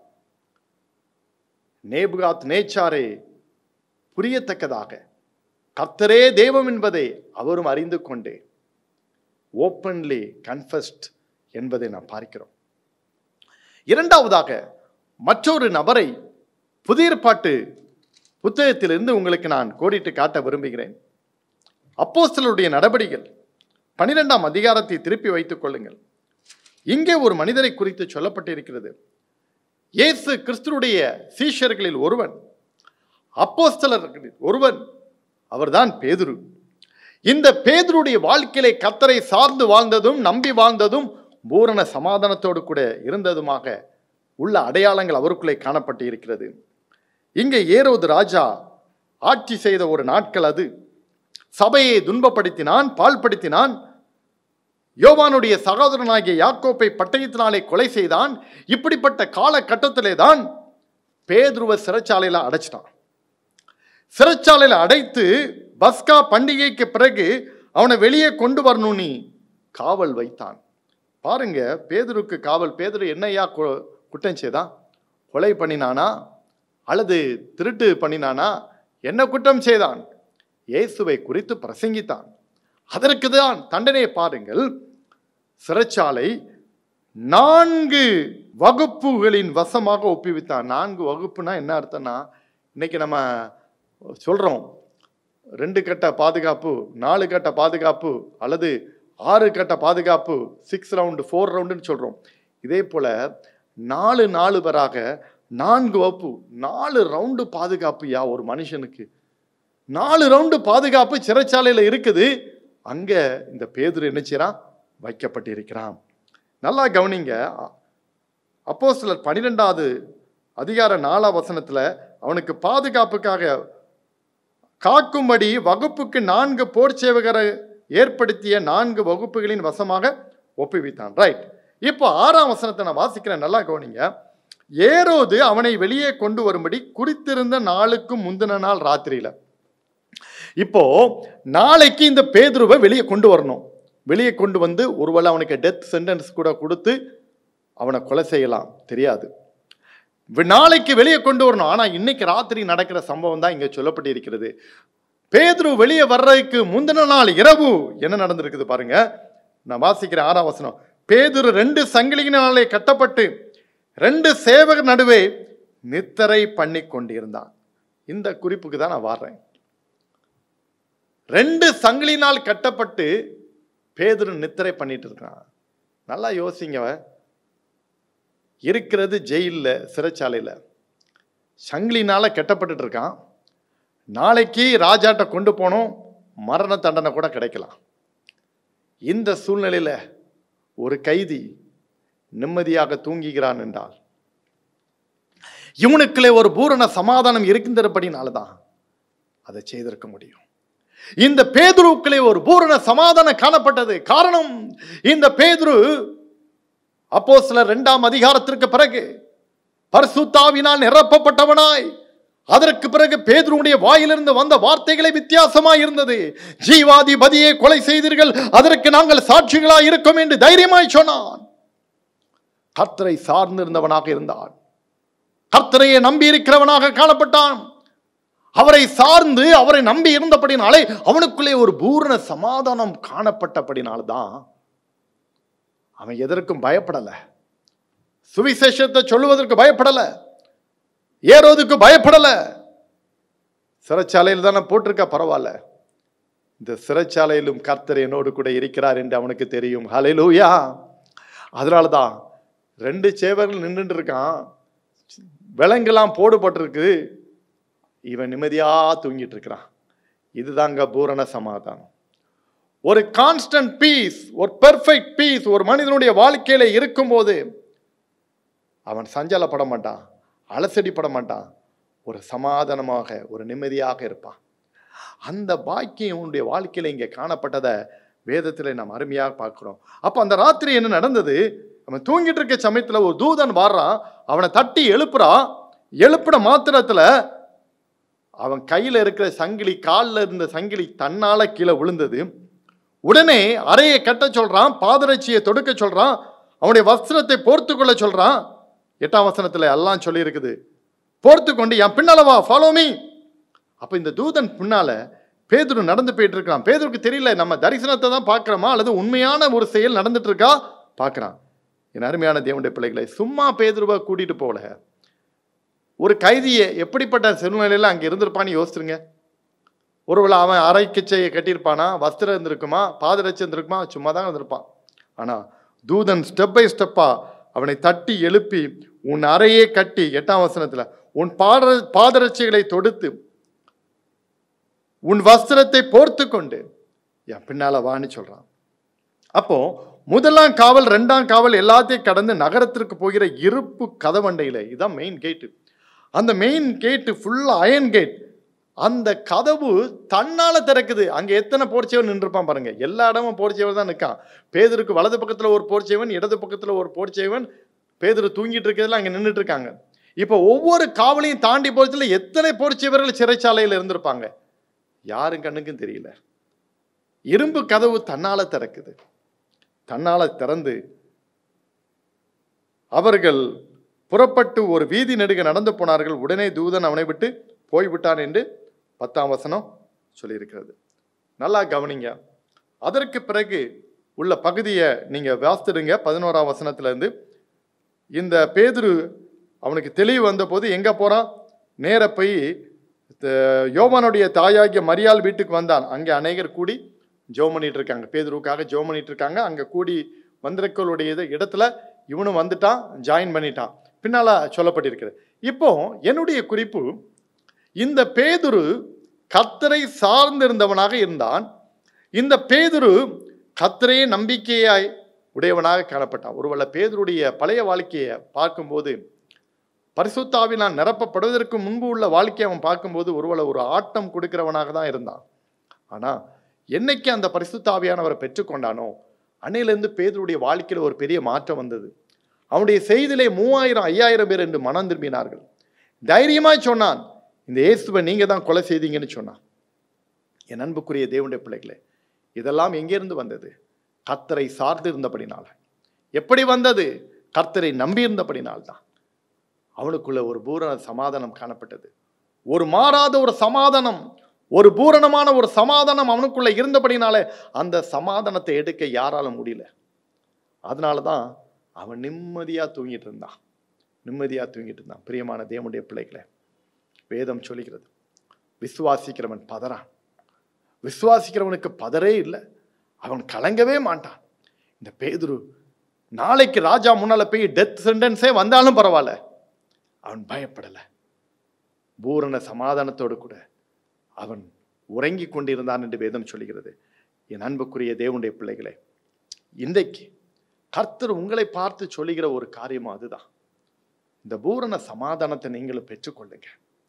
நேபுகாத் நேச்சாரே புரியத்தக்கதாக கர்த்தரே தெய்வம் என்பதை அவரும் அறிந்து கொண்டே ஓப்பன்லி கன்ஃபஸ்ட் என்பதை நாம் பார்க்கிறோம் இரண்டாவதாக மற்றொரு நபரை புதிய ஏற்பாட்டு புத்தகத்திலிருந்து உங்களுக்கு நான் கோடிட்டு காட்ட விரும்புகிறேன் அப்போஸ்தலருடைய நடபடிகள் பனிரெண்டாம் அதிகாரத்தை திருப்பி வைத்துக் கொள்ளுங்கள் இங்கே ஒரு மனிதரை குறித்து சொல்லப்பட்டிருக்கிறது இயேசு கிறிஸ்துடைய சீஷர்களில் ஒருவன் அப்போஸ்தலர்களில் ஒருவன் அவர்தான் பேதுரு இந்த பேதுருடைய வாழ்க்கையிலே கத்தரை சார்ந்து வாழ்ந்ததும் நம்பி வாழ்ந்ததும் பூரண சமாதானத்தோடு கூட இருந்ததுமாக உள்ள அடையாளங்கள் அவருக்குள்ளே காணப்பட்டு இருக்கிறது இங்கே ஏரோது ராஜா ஆட்சி செய்த ஒரு நாட்கள் அது சபையை துன்பப்படுத்தினான் பால்படுத்தினான் யோவானுடைய சகோதரனாகிய யாக்கோப்பை பட்டயத்தினாலே கொலை செய்தான் இப்படிப்பட்ட காலகட்டத்திலே தான் பேதுருவ சிறைச்சாலையில அடைச்சிட்டான் சிறைச்சாலையில அடைத்து பஸ்கா பண்டிகைக்கு பிறகு அவனை வெளியே கொண்டு வரணும் நீ காவல் வைத்தான் பாருங்க பேதுருக்கு காவல் பேதுரு என்னையா கு- குற்றம் செய்தான் கொலை பண்ணினானா அல்லது திருட்டு பண்ணினானா என்ன குற்றம் செய்தான் இயேசுவை குறித்து பிரசங்கித்தான் அதற்கு தான் தண்டனையை பாருங்கள் சிறைச்சாலை நான்கு வகுப்புகளின் வசமாக ஒப்புவித்தான் நான்கு வகுப்புனா என்ன அர்த்தம்னா இன்னைக்கு நம்ம சொல்றோம் ரெண்டு கட்ட பாதுகாப்பு நாலு கட்ட பாதுகாப்பு அல்லது ஆறு கட்ட பாதுகாப்பு சிக்ஸ் ரவுண்டு ஃபோர் ரவுண்டுன்னு சொல்றோம் இதே போல நாலு நாலு பேராக நான்கு வகுப்பு நாலு ரவுண்டு பாதுகாப்பு யா ஒரு மனுஷனுக்கு நாலு ரவுண்டு பாதுகாப்பு சிறைச்சாலையில் இருக்குது அங்க இந்த பேதுரு என்ன செய்றான் வைக்கப்பட்டிருக்கிறான் நல்லா கவனிங்க அப்போ சிலர் பன்னிரெண்டாவது அதிகார நாலாம் வசனத்துல அவனுக்கு பாதுகாப்புக்காக காக்கும்படி வகுப்புக்கு நான்கு போர் சேவகரை ஏற்படுத்திய நான்கு வகுப்புகளின் வசமாக ஒப்புவித்தான் ரைட் இப்போ ஆறாம் வசனத்தை நான் வாசிக்கிறேன் நல்லா கவனிங்க ஏரோது அவனை வெளியே கொண்டு வரும்படி குறித்திருந்த நாளுக்கு முந்தின நாள் ராத்திரியில இப்போ நாளைக்கு இந்த பேதுருவை வெளியே கொண்டு வரணும் வெளியே கொண்டு வந்து ஒருவேளை அவனுக்கு டெத் சென்டென்ஸ் கூட கொடுத்து அவனை கொலை செய்யலாம் தெரியாது வி- நாளைக்கு வெளியே கொண்டு வரணும் ஆனா இன்னைக்கு ராத்திரி நடக்கிற சம்பவம் தான் இங்க சொல்லப்பட்டிருக்கிறது பேதுரு வெளியே வர்றதுக்கு முந்தின நாள் இரவு என்ன நடந்திருக்குது பாருங்க நான் வாசிக்கிறேன் ஆறாம் வசனம் பேதுரு ரெண்டு சங்கிலியினாலே கட்டப்பட்டு ரெண்டு சேவகர் நடுவே நித்தரை பண்ணி கொண்டிருந்தான் இந்த குறிப்புக்கு தான் நான் வர்றேன் ரெண்டு சங்கிலினால் கட்டப்பட்டு பேதுரு நித்திரை பண்ணிட்டு இருக்கான் நல்லா யோசிங்க இருக்கிறது ஜெயிலில் சிறைச்சாலையில் சங்கிலினால கெட்டப்பட்டுட்டு இருக்கான் நாளைக்கு ராஜாட்ட கொண்டு போனோம் மரண தண்டனை கூட கிடைக்கலாம் இந்த சூழ்நிலையில ஒரு கைதி நிம்மதியாக தூங்குகிறான் என்றால் இவனுக்குள்ளே ஒரு பூரண சமாதானம் இருக்கின்றபடினால தான் அதை செய்திருக்க முடியும் இந்த பேதுருவுக்குள்ளே ஒரு பூரண சமாதானம் காணப்பட்டது காரணம் இந்த பேதுரு அப்போ சில இரண்டாம் அதிகாரத்திற்கு பிறகு பரிசுத்தாவினால் நிரப்பப்பட்டவனாய் அதற்கு பிறகு பேதுருடைய வாயிலிருந்து வந்த வார்த்தைகளை வித்தியாசமாய் இருந்தது ஜீவாதிபதியை கொலை செய்தீர்கள் அதற்கு நாங்கள் சாட்சிகளாய் இருக்கோம் என்று தைரியமாய் சொன்னான் கர்த்தரை சார்ந்திருந்தவனாக இருந்தான் கர்த்தரையே நம்பி இருக்கிறவனாக காணப்பட்டான் அவரை சார்ந்து அவரை நம்பி இருந்தபடினாலே அவனுக்குள்ளே ஒரு பூரண சமாதானம் காணப்பட்டபடினால்தான் அவன் எதற்கும் பயப்படல சுவிசேஷத்தை சொல்லுவதற்கு பயப்படல ஏறோதுக்கு பயப்படல சிறைச்சாலையில் தானே போட்டிருக்க பரவாயில்ல இந்த சிறைச்சாலையிலும் கர்த்தர் என்னோடு கூட இருக்கிறார் என்று அவனுக்கு தெரியும் ஹalleluya அதனால தான் ரெண்டு சேவர்கள் நின்றுட்டு இருக்கான் விலங்கெல்லாம் போடுபட்டிருக்கு இவன் நிம்மதியா தூங்கிட்டு இருக்கிறான் இதுதாங்க பூரண சமாதானம் ஒரு கான்ஸ்டன்ட் பீஸ் ஒரு பெர்ஃபெக்ட் பீஸ் ஒரு மனிதனுடைய வாழ்க்கையில இருக்கும்போது அவன் சஞ்சலப்பட மாட்டான் அலசடிப்பட மாட்டான் ஒரு சமாதானமாக ஒரு நிம்மதியாக இருப்பான் அந்த பாக்கியம் உன்னுடைய வாழ்க்கையில இங்கே காணப்பட்டதை வேதத்தில் நாம் அருமையாக பார்க்கிறோம் அப்போ அந்த ராத்திரி என்ன நடந்தது அவன் தூங்கிட்டு இருக்க சமயத்துல ஒரு தூதன் வாடுறான் அவனை தட்டி எழுப்புறான் எழுப்புன மாத்திரத்துல அவன் கையில இருக்கிற சங்கிலி காலில் இருந்த சங்கிலி தன்னால கீழே விழுந்தது உடனே அறையை கட்ட சொல்றான் பாதரட்சியை தொடுக்க சொல்றான் அவனுடைய வஸ்திரத்தை போர்த்து கொள்ள சொல்றான் எட்டாம் வசனத்துல எல்லாம் சொல்லி இருக்குது போர்த்து கொண்டு என் பின்னால வா ஃபாலோ மீ அப்ப இந்த தூதன் பின்னால பேதுரு நடந்து போயிட்டு இருக்கான் பேதுருக்கு தெரியல நம்ம தரிசனத்தை தான் பார்க்கிறோமா அல்லது உண்மையான ஒரு செயல் நடந்துட்டு இருக்கா பார்க்கறான் என் அருமையான தேவனுடைய பிள்ளைகளை சும்மா பேதுருவை கூட்டிட்டு போல ஒரு கைதியை எப்படிப்பட்ட சூழ்நிலையில அங்க இருந்திருப்பான்னு யோசிச்சிருங்க ஒருவேளை அவன் அரைக்கிச்சையை கட்டியிருப்பானா வஸ்திரம் இருந்திருக்குமா பாதரட்சி இருந்திருக்குமா சும்மா தான் இருந்திருப்பான் ஆனா தூதன் ஸ்டெப் பை ஸ்டெப்பா அவனை தட்டி எழுப்பி உன் அறையே கட்டி எட்டாம் வசனத்துல உன் பாத பாதரட்சிகளை தொடுத்து உன் வஸ்திரத்தை போர்த்து கொண்டு என் பின்னால வான்னு சொல்றான் அப்போ முதலாம் காவல் ரெண்டாம் காவல் எல்லாத்தையும் கடந்து நகரத்திற்கு போகிற இருப்பு கதவண்டையில இதுதான் மெயின் கேட்டு அந்த மெயின் கேட்டு ஃபுல்லா அயன் கேட் அந்த கதவு தன்னால திறக்குது அங்க எத்தனை போர்ச்சேவன் நின்றுப்பான் பாருங்க எல்லா இடமும் போர்ச்சேவன் தான் நிற்கான் பேதருக்கு வலது பக்கத்துல ஒரு போர்ச்சேவன் இடது பக்கத்துல ஒரு போர்ச்சேவன் பேதரு தூங்கிட்டு இருக்கிறதுல அங்க நின்றுட்டு இருக்காங்க இப்போ ஒவ்வொரு காவலையும் தாண்டி போறதுல எத்தனை போர்ச்சேவர்கள் சிறைச்சாலையில் இருந்திருப்பாங்க யாரும் கண்ணுக்கும் தெரியல இரும்பு கதவு தன்னால திறக்குது தன்னால திறந்து அவர்கள் புறப்பட்டு ஒரு வீதி நெடுக நடந்து போனார்கள் உடனே தூதன் அவனை விட்டு போய்விட்டான் என்று பத்தாம் வசனம் சொல்லியிருக்கிறது நல்லா கவனிங்க அதற்கு பிறகு உள்ள பகுதியை நீங்க வாசிடுங்க பதினோராம் வசனத்துல இருந்து இந்த பேதுரு அவனுக்கு தெளிவு வந்தபோது எங்க போறான் நேர போய் த- யோவானுடைய தாயாகிய மரியாள் வீட்டுக்கு வந்தான் அங்கே அநேகர் கூடி ஜெபம் பண்ணிட்டு இருக்காங்க பேதுருவுக்காக ஜெபம் பண்ணிட்டு இருக்காங்க அங்க கூடி வந்திருக்கவளுடைய இது இடத்துல இவனும் வந்துட்டான் ஜாயின் பண்ணிட்டான் பின்னால சொல்லப்பட்டிருக்கிறது இப்போ என்னுடைய குறிப்பு இந்த பேதுரு கத்தரை சார்ந்திருந்தவனாக இருந்தான் இந்த பேதுரு கத்தரையே நம்பிக்கையாய் உடையவனாக காணப்பட்டான் ஒருவேளை பேதுருடைய பழைய வாழ்க்கையை பார்க்கும்போது பரிசுத்தாவினால் நிரப்பப்படுவதற்கு முன்பு உள்ள வாழ்க்கையை அவன் பார்க்கும்போது ஒருவேளை ஒரு ஆட்டம் கொடுக்கிறவனாக தான் இருந்தான் ஆனா என்னைக்கு அந்த பரிசுத்தாவியானவரை பெற்றுக்கொண்டானோ அன்னையிலிருந்து பேதுருடைய வாழ்க்கையில் ஒரு பெரிய மாற்றம் வந்தது அவனுடைய செய்திலே மூவாயிரம் ஐயாயிரம் பேர் என்று மனம் திரும்பினார்கள் தைரியமாய் சொன்னான் இந்த இயேசுவை நீங்க தான் கொலை செய்தீங்கன்னு சொன்னான் என் அன்புக்குரிய தேவனுடைய பிள்ளைகளே இதெல்லாம் எங்கிருந்து வந்தது கர்த்தரை சார்ந்து இருந்தபடினால எப்படி வந்தது கர்த்தரை நம்பி இருந்தபடினால் தான் அவனுக்குள்ள ஒரு பூரண சமாதானம் காணப்பட்டது ஒரு மாறாத ஒரு சமாதானம் ஒரு பூரணமான ஒரு சமாதானம் அவனுக்குள்ள இருந்தபடினாலே அந்த சமாதானத்தை எடுக்க யாராலும் முடியல அதனால தான் அவன் நிம்மதியா தூங்கிட்டு இருந்தான் நிம்மதியா தூங்கிட்டு இருந்தான் பிரியமான தேவனுடைய பிள்ளைகளே வேதம் சொல்லுகிறது விசுவாசிக்கிறவன் பதறான் விசுவாசிக்கிறவனுக்கு பதறே இல்லை அவன் கலங்கவே மாட்டான் இந்த பேதுரு நாளைக்கு ராஜா முன்னால போய் டெத் சென்டென்ஸே வந்தாலும் பரவாயில்ல அவன் பயப்படலை பூரண சமாதானத்தோடு கூட அவன் உறங்கி கொண்டிருந்தான் என்று வேதம் சொல்லுகிறது என் அன்புக்குரிய தேவனுடைய பிள்ளைகளே இன்றைக்கு கர்த்தர் உங்களை பார்த்து சொல்லுகிற ஒரு காரியமும் அதுதான் இந்த பூரண சமாதானத்தை நீங்களும் பெற்றுக்கொள்ளுங்க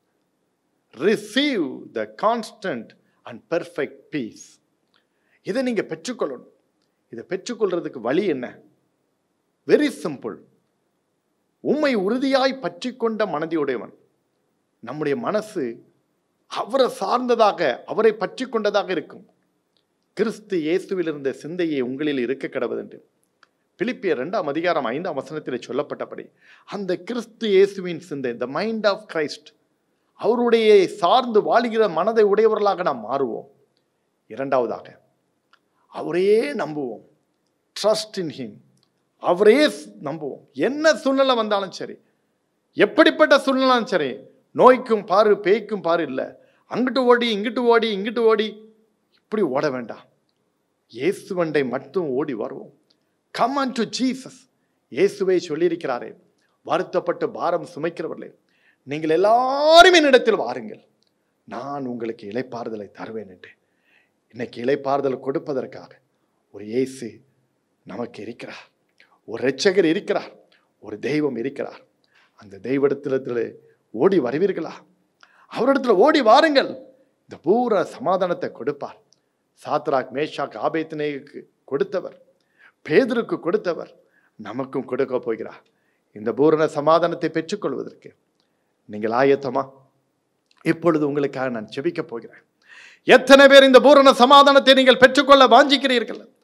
receive the constant and perfect peace இதை நீங்க பெற்றுக்கொள்ளணும் இதை பெற்றுக்கொள்றதுக்கு வழி என்ன வெரி சிம்பிள் உம்மை உறுதியாய் பற்றி கொண்ட மனதியுடையவன் நம்முடைய மனசு அவரை சார்ந்ததாக அவரை பற்றி கொண்டதாக இருக்கும் கிறிஸ்து இயேசுவில் இருந்த சிந்தையை உங்களில் இருக்க கடவுதென்று பிலிப்பியர் இரண்டாம் அதிகாரம் ஐந்தாம் வசனத்தில் சொல்லப்பட்டபடி அந்த கிறிஸ்து இயேசுவின் சிந்தை த மைண்ட் ஆஃப் கிரைஸ்ட் அவருடைய சார்ந்து வாழுகிற மனதை உடையவர்களாக நாம் மாறுவோம் இரண்டாவதாக அவரையே நம்புவோம் ட்ரஸ்ட் இன் ஹிம் அவரையே நம்புவோம் என்ன சூழ்நிலை வந்தாலும் சரி எப்படிப்பட்ட சூழ்நிலாலும் சரி நோய்க்கும் பாரு பேய்க்கும் பாரு இல்லை அங்கிட்டு ஓடி இங்கிட்டு ஓடி இங்கிட்டு ஓடி இப்படி ஓட வேண்டாம் இயேசுவண்டை மட்டும் ஓடி வருவோம் கம் அன் டு ஜீசஸ் இயேசுவை சொல்லியிருக்கிறாரே வருத்தப்பட்டு பாரம் சுமைக்கிறவர்களே நீங்கள் எல்லாரும் என்னிடத்தில் வாருங்கள் நான் உங்களுக்கு இளைப்பாறுதலை தருவேன் என்று இன்னைக்கு இளைப்பாறுதல் கொடுப்பதற்காக ஒரு இயேசு நமக்கு இருக்கிறார் ஒரு இரட்சகர் இருக்கிறார் ஒரு தெய்வம் இருக்கிறார் அந்த தெய்வத்திடத்தில் ஓடி வருவீர்களா அவரிடத்துல ஓடி வாருங்கள் இந்த பூரா சமாதானத்தை கொடுப்பார் சாத்ராக் மேஷாக் ஆபேத்னேயுக்கு கொடுத்தவர் பேதருக்கு கொடுத்தவர் நமக்கும் கொடுக்க போகிறார் இந்த பூரண சமாதானத்தை பெற்றுக்கொள்வதற்கு நீங்கள் ஆயத்தமா இப்பொழுது உங்களுக்காக நான் ஜெபிக்க போகிறேன் எத்தனை பேர் இந்த பூரண சமாதானத்தை நீங்கள் பெற்றுக்கொள்ள வாஞ்சிக்கிறீர்கள்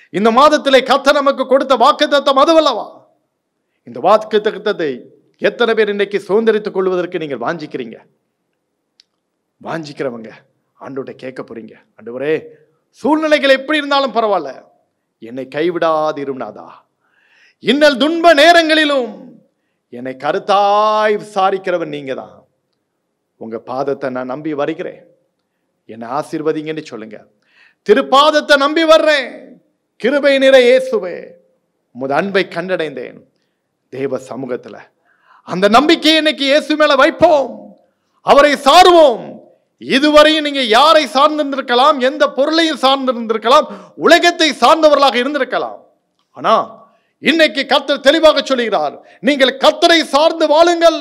இந்த மாதத்திலே கர்த்தர் நமக்கு கொடுத்த வாக்குத்தத்தம் அதுவல்லவா இந்த வாக்குத்தத்தத்தை எத்தனை பேர் இன்னைக்கு சுதந்திரித்துக் கொள்வதற்கு நீங்கள் வாஞ்சிக்கிறீங்க வாஞ்சிக்கிறவங்க ஆண்டோட்ட கேட்க போறீங்க ஆண்டவரே சூழ்நிலைகள் எப்படி இருந்தாலும் பரவாயில்ல என்னை கைவிடாதிருந்தாதா இன்னல் துன்ப நேரங்களிலும் என்னை கருத்தாய் விசாரிக்கிறவன் நீங்க தான் உங்க பாதத்தை நான் நம்பி வருகிறேன் என்னை ஆசீர்வதிங்கன்னு சொல்லுங்க திருப்பாதத்தை நம்பி வர்றேன் கிருபை நிற இயேசுவே உமது அன்பை கண்டடைந்தேன் தேவ சமூகத்துல அந்த நம்பிக்கையை இன்னைக்கு இயேசு மேல வைப்போம் அவரை சாருவோம் இதுவரையும் நீங்க யாரை சார்ந்திருந்திருக்கலாம் எந்த பொருளையும் சார்ந்திருந்திருக்கலாம் உலகத்தை சார்ந்தவர்களாக இருந்திருக்கலாம் ஆனா இன்னைக்கு கர்த்தர் தெளிவாக சொல்கிறார் நீங்கள் கர்த்தரை சார்ந்து வாழுங்கள்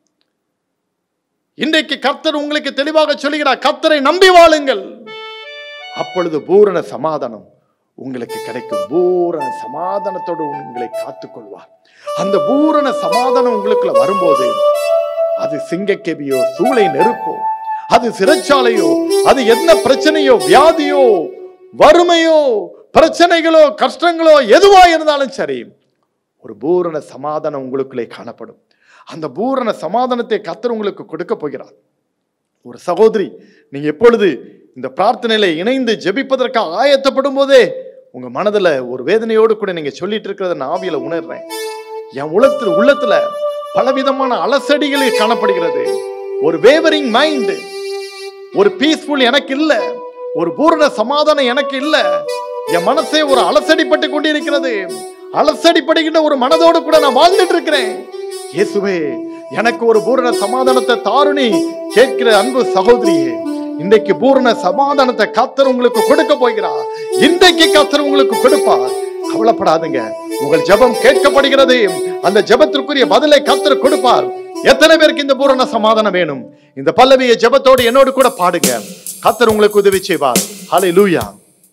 இன்றைக்கு கர்த்தர் உங்களுக்கு தெளிவாக சொல்கிறார் கர்த்தரை நம்பி வாழுங்கள் அப்பொழுது பூரண சமாதானம் உங்களுக்கு கிடைக்கும் பூரண சமாதானத்தோடு உங்களை காத்துக்கொள்வார் அந்த பூரண சமாதானம் உங்களுக்குள்ள வரும்போது அது சிங்கக்கெபியோ சூளை நெருப்போ அது சிறைச்சாலையோ அது என்ன பிரச்சனையோ வியாதியோ வறுமையோ பிரச்சனைகளோ கஷ்டங்களோ எதுவா இருந்தாலும் சரி ஒரு பூரண சமாதானம் உங்களுக்குள்ளே காணப்படும் அந்த பூரண சமாதானத்தை கத்தர் உங்களுக்கு கொடுக்க போகிறார் ஒரு சகோதரி நீங்க எப்பொழுது இந்த பிரார்த்தனையில இணைந்து ஜெபிப்பதற்காக ஆயத்தப்படும் போதே உங்க மனதுல ஒரு வேதனையோடு கூட நீங்க சொல்லிட்டு இருக்கிறத நான் ஆவியில உணர்றேன் என் உள்ளத்துல உள்ளத்துல பலவிதமான அலசடிகள் காணப்படுகிறது ஒரு வேவரிங் மைண்ட் ஒரு பீஸ்ஃபுல் எனக்கு இல்ல ஒரு பூரண சமாதானம் எனக்கு இல்ல என் மனசே ஒரு அலசடிப்பட்டு கொண்டிருக்கிறது அலசடிப்படுகின்ற ஒரு மனதோடு கூட நான் வாழ்ந்துட்டு இருக்கிறேன் இயேசுவே எனக்கு ஒரு பூரண சமாதானத்தை தாருணி கேட்கிற அன்பு சகோதரியே இன்றைக்கு பூரண சமாதானத்தை கத்தர் உங்களுக்கு கொடுக்க போகிறார் இன்றைக்கு கத்தர் உங்களுக்கு கொடுப்பார் கவலைப்படாதுங்க உங்கள் ஜெபம் கேட்கப்படுகிறது அந்த ஜெபத்திற்குரிய பதிலை கத்தர் கொடுப்பார் எத்தனை பேருக்கு இந்த பூரண சமாதானம் வேணும் இந்த பல்லவிய ஜெபத்தோடு என்னோடு கூட பாடுங்க கத்தர் உங்களுக்கு உதவி செய்வார் ஹலே லூயா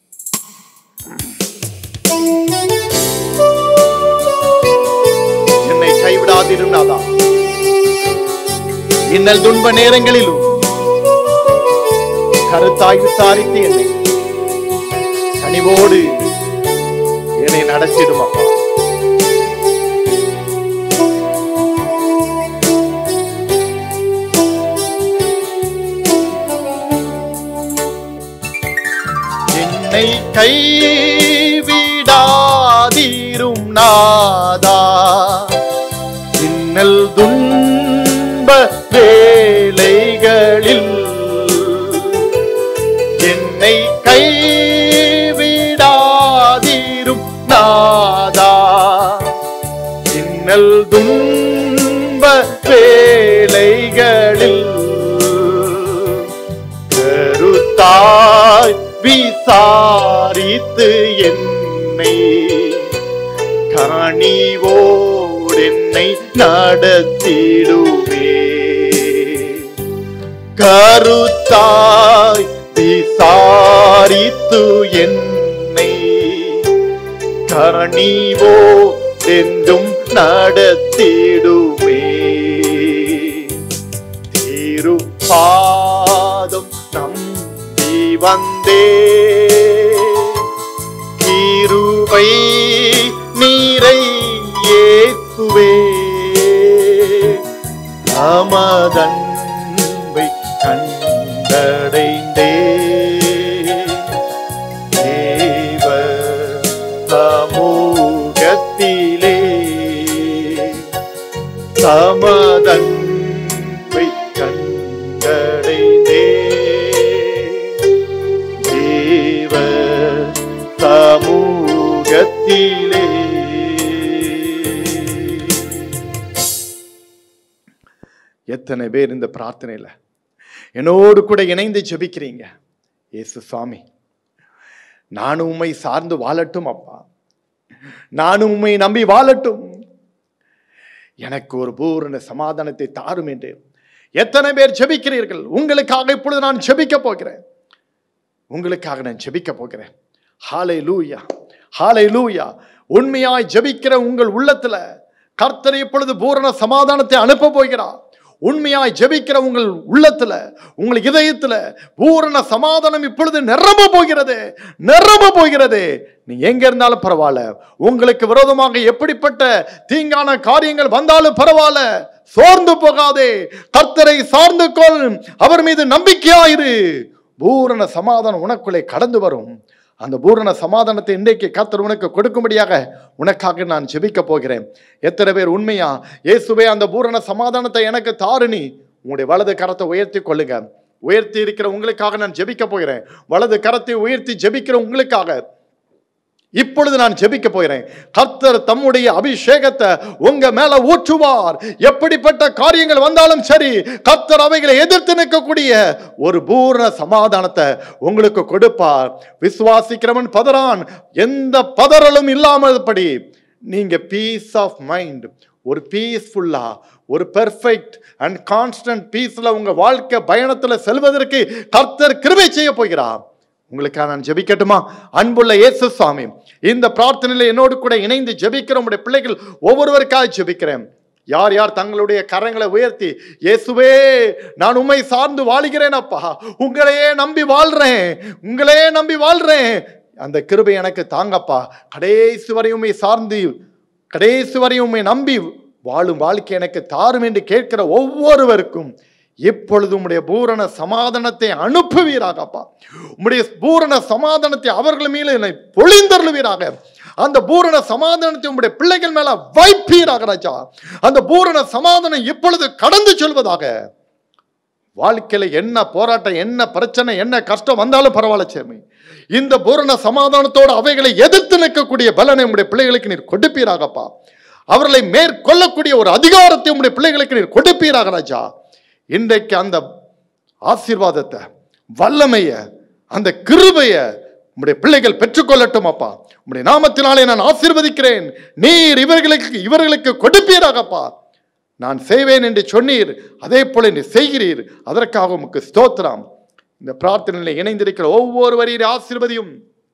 என்னை கைவிடாதிருந்தாதா இன்னல் துன்ப நேரங்களிலும் கருத்தாய் விசாரித்து என்னை கனிவோடு என்னை நடத்திடும் அப்பா என்னை கைவிடாதீரும் நாதா இன்னல் துன்ப வேலைகளில் என்னை கைவிடாதீரும் நாதா இன்னல் துன்ப வேலைகளில் கருத்தாய் விசாரித்து என்னை கனிவோடென்னை நடத்திடுவே கருத்தாய் விசாரித்து என்னை கனிவோ என்றும் நடத்திடுவே திருப்பாதம் நம்பி வந்தே கிருபை நீரை ஏத்துவே அமதன்பை கண்டடைந்தே தேவ சமூகத்திலே சமதன்பை கண்டடைந்தே தேவ சமூகத்திலே எத்தனை பேர் இந்த பிரார்த்தனையில என்னோடு கூட இணைந்து ஜெபிக்கிறீங்க இயேசு சுவாமி நானும் உம்மை சார்ந்து வாழட்டும் அப்பா நானும் உம்மை நம்பி வாழட்டும் எனக்கு ஒரு பூரண சமாதானத்தை தாரும் என்று எத்தனை பேர் ஜெபிக்கிறீர்கள் உங்களுக்காக இப்பொழுது நான் ஜெபிக்க போகிறேன் உங்களுக்காக நான் ஜெபிக்க போகிறேன் ஹாலை லூயா ஹாலை லூயா உண்மையாய் ஜெபிக்கிற உங்கள் உள்ளத்துல கர்த்தர் இப்பொழுது பூரண சமாதானத்தை அனுப்ப போகிறார் உண்மையாய் ஜெபிக்கிற உங்கள் உள்ளத்துல உங்கள் இதயத்துல பூரண சமாதானம் இப்பொழுது நிரம்ப போகிறது நிரம்ப போகிறது நீ எங்க இருந்தாலும் பரவாயில்ல உங்களுக்கு விரோதமாக எப்படிப்பட்ட தீங்கான காரியங்கள் வந்தாலும் பரவாயில்ல சோர்ந்து போகாதே கர்த்தரை சார்ந்து கொள் அவர் மீது நம்பிக்கையாயிரு பூரண சமாதானம் உனக்குள்ளே கடந்து வரும் அந்த பூரண சமாதானத்தை இன்றைக்கு கர்த்தர் உனக்கு கொடுக்கும்படியாக உனக்காக நான் ஜெபிக்க போகிறேன் எத்தனை பேர் உண்மையா இயேசுவே அந்த பூரண சமாதானத்தை எனக்கு தாருணி உங்களுடைய வலது கரத்தை உயர்த்தி கொள்ளுங்க உயர்த்தி இருக்கிற உங்களுக்காக நான் ஜெபிக்க போகிறேன் வலது கரத்தை உயர்த்தி ஜெபிக்கிற உங்களுக்காக இப்பொழுது நான் ஜெபிக்க போகிறேன் கர்த்தர் தம்முடைய அபிஷேகத்தை உங்க மேல ஊற்றுவார் எப்படிப்பட்ட காரியங்கள் வந்தாலும் சரி கர்த்தர் அவைகளை எதிர்த்து நிற்கக்கூடிய ஒரு பூர்ண சமாதானத்தை உங்களுக்கு கொடுப்பார் விசுவாசிக்கிறவன் பதறான் எந்த பதறலும் இல்லாமல்படி நீங்க பீஸ் ஆஃப் மைண்ட் ஒரு பீஸ்ஃபுல்லா ஒரு பெர்ஃபெக்ட் அண்ட் கான்ஸ்டன்ட் பீஸ்ல உங்க வாழ்க்கை பயணத்துல செல்வதற்கு கர்த்தர் கிருபை செய்ய போகிறார் உங்களுக்காக நான் ஜெபிக்கட்டுமா அன்புள்ள இயேசு சுவாமி இந்த பிரார்த்தனையில என்னோடு கூட இணைந்து ஜெபிக்கிற உங்களுடைய பிள்ளைகள் ஒவ்வொருவருக்காக ஜெபிக்கிறேன் யார் யார் தங்களுடைய கரங்களை உயர்த்தி இயேசுவே நான் உண்மை சார்ந்து வாழுகிறேன் அப்பா உங்களையே நம்பி வாழ்றேன் உங்களையே நம்பி வாழ்றேன் அந்த கிருபை எனக்கு தாங்கப்பா கடைசி வரை உண்மை சார்ந்து கடைசி வரை உண்மை நம்பி வாழும் வாழ்க்கை எனக்கு தாரும் என்று கேட்கிற ஒவ்வொருவருக்கும் இப்பொழுது உம்முடைய பூரண சமாதானத்தை அனுப்புவீராகப்பா உம்முடைய பூரண சமாதானத்தை அவர்கள் மேல என்னை பொழிந்தருளுவீராக அந்த பூரண சமாதானத்தை உம்முடைய பிள்ளைகள் மேல வைப்பீராக ராஜா அந்த பூரண சமாதானம் இப்பொழுது கடந்து செல்வதாக வாழ்க்கையில என்ன போராட்டம் என்ன பிரச்சனை என்ன கஷ்டம் வந்தாலும் பரவாயில்ல சேமி இந்த பூரண சமாதானத்தோடு அவைகளை எதிர்த்து நிற்கக்கூடிய பலனை உம்முடைய பிள்ளைகளுக்கு நீர் கொடுப்பீராகப்பா அவர்களை மேற்கொள்ளக்கூடிய ஒரு அதிகாரத்தை உம்முடைய பிள்ளைகளுக்கு நீர் கொடுப்பீராக ராஜா இன்றைக்கு அந்த ஆசீர்வாதத்தை வல்லமைய அந்த கிருபைய உம்முடைய பிள்ளைகள் பெற்றுக்கொள்ளட்டும் அப்பா உம்முடைய நாமத்தினாலே நான் ஆசீர்வதிக்கிறேன் நீர் இவர்களுக்கு இவர்களுக்கு கொடுப்பீராகப்பா நான் செய்வேன் என்று சொன்னீர் அதே போல நீ செய்கிறீர் அதற்காக உமக்கு ஸ்தோத்திரம் இந்த பிரார்த்தனையில் இணைந்திருக்கிற ஒவ்வொருவரையும் ஆசீர்வதியும்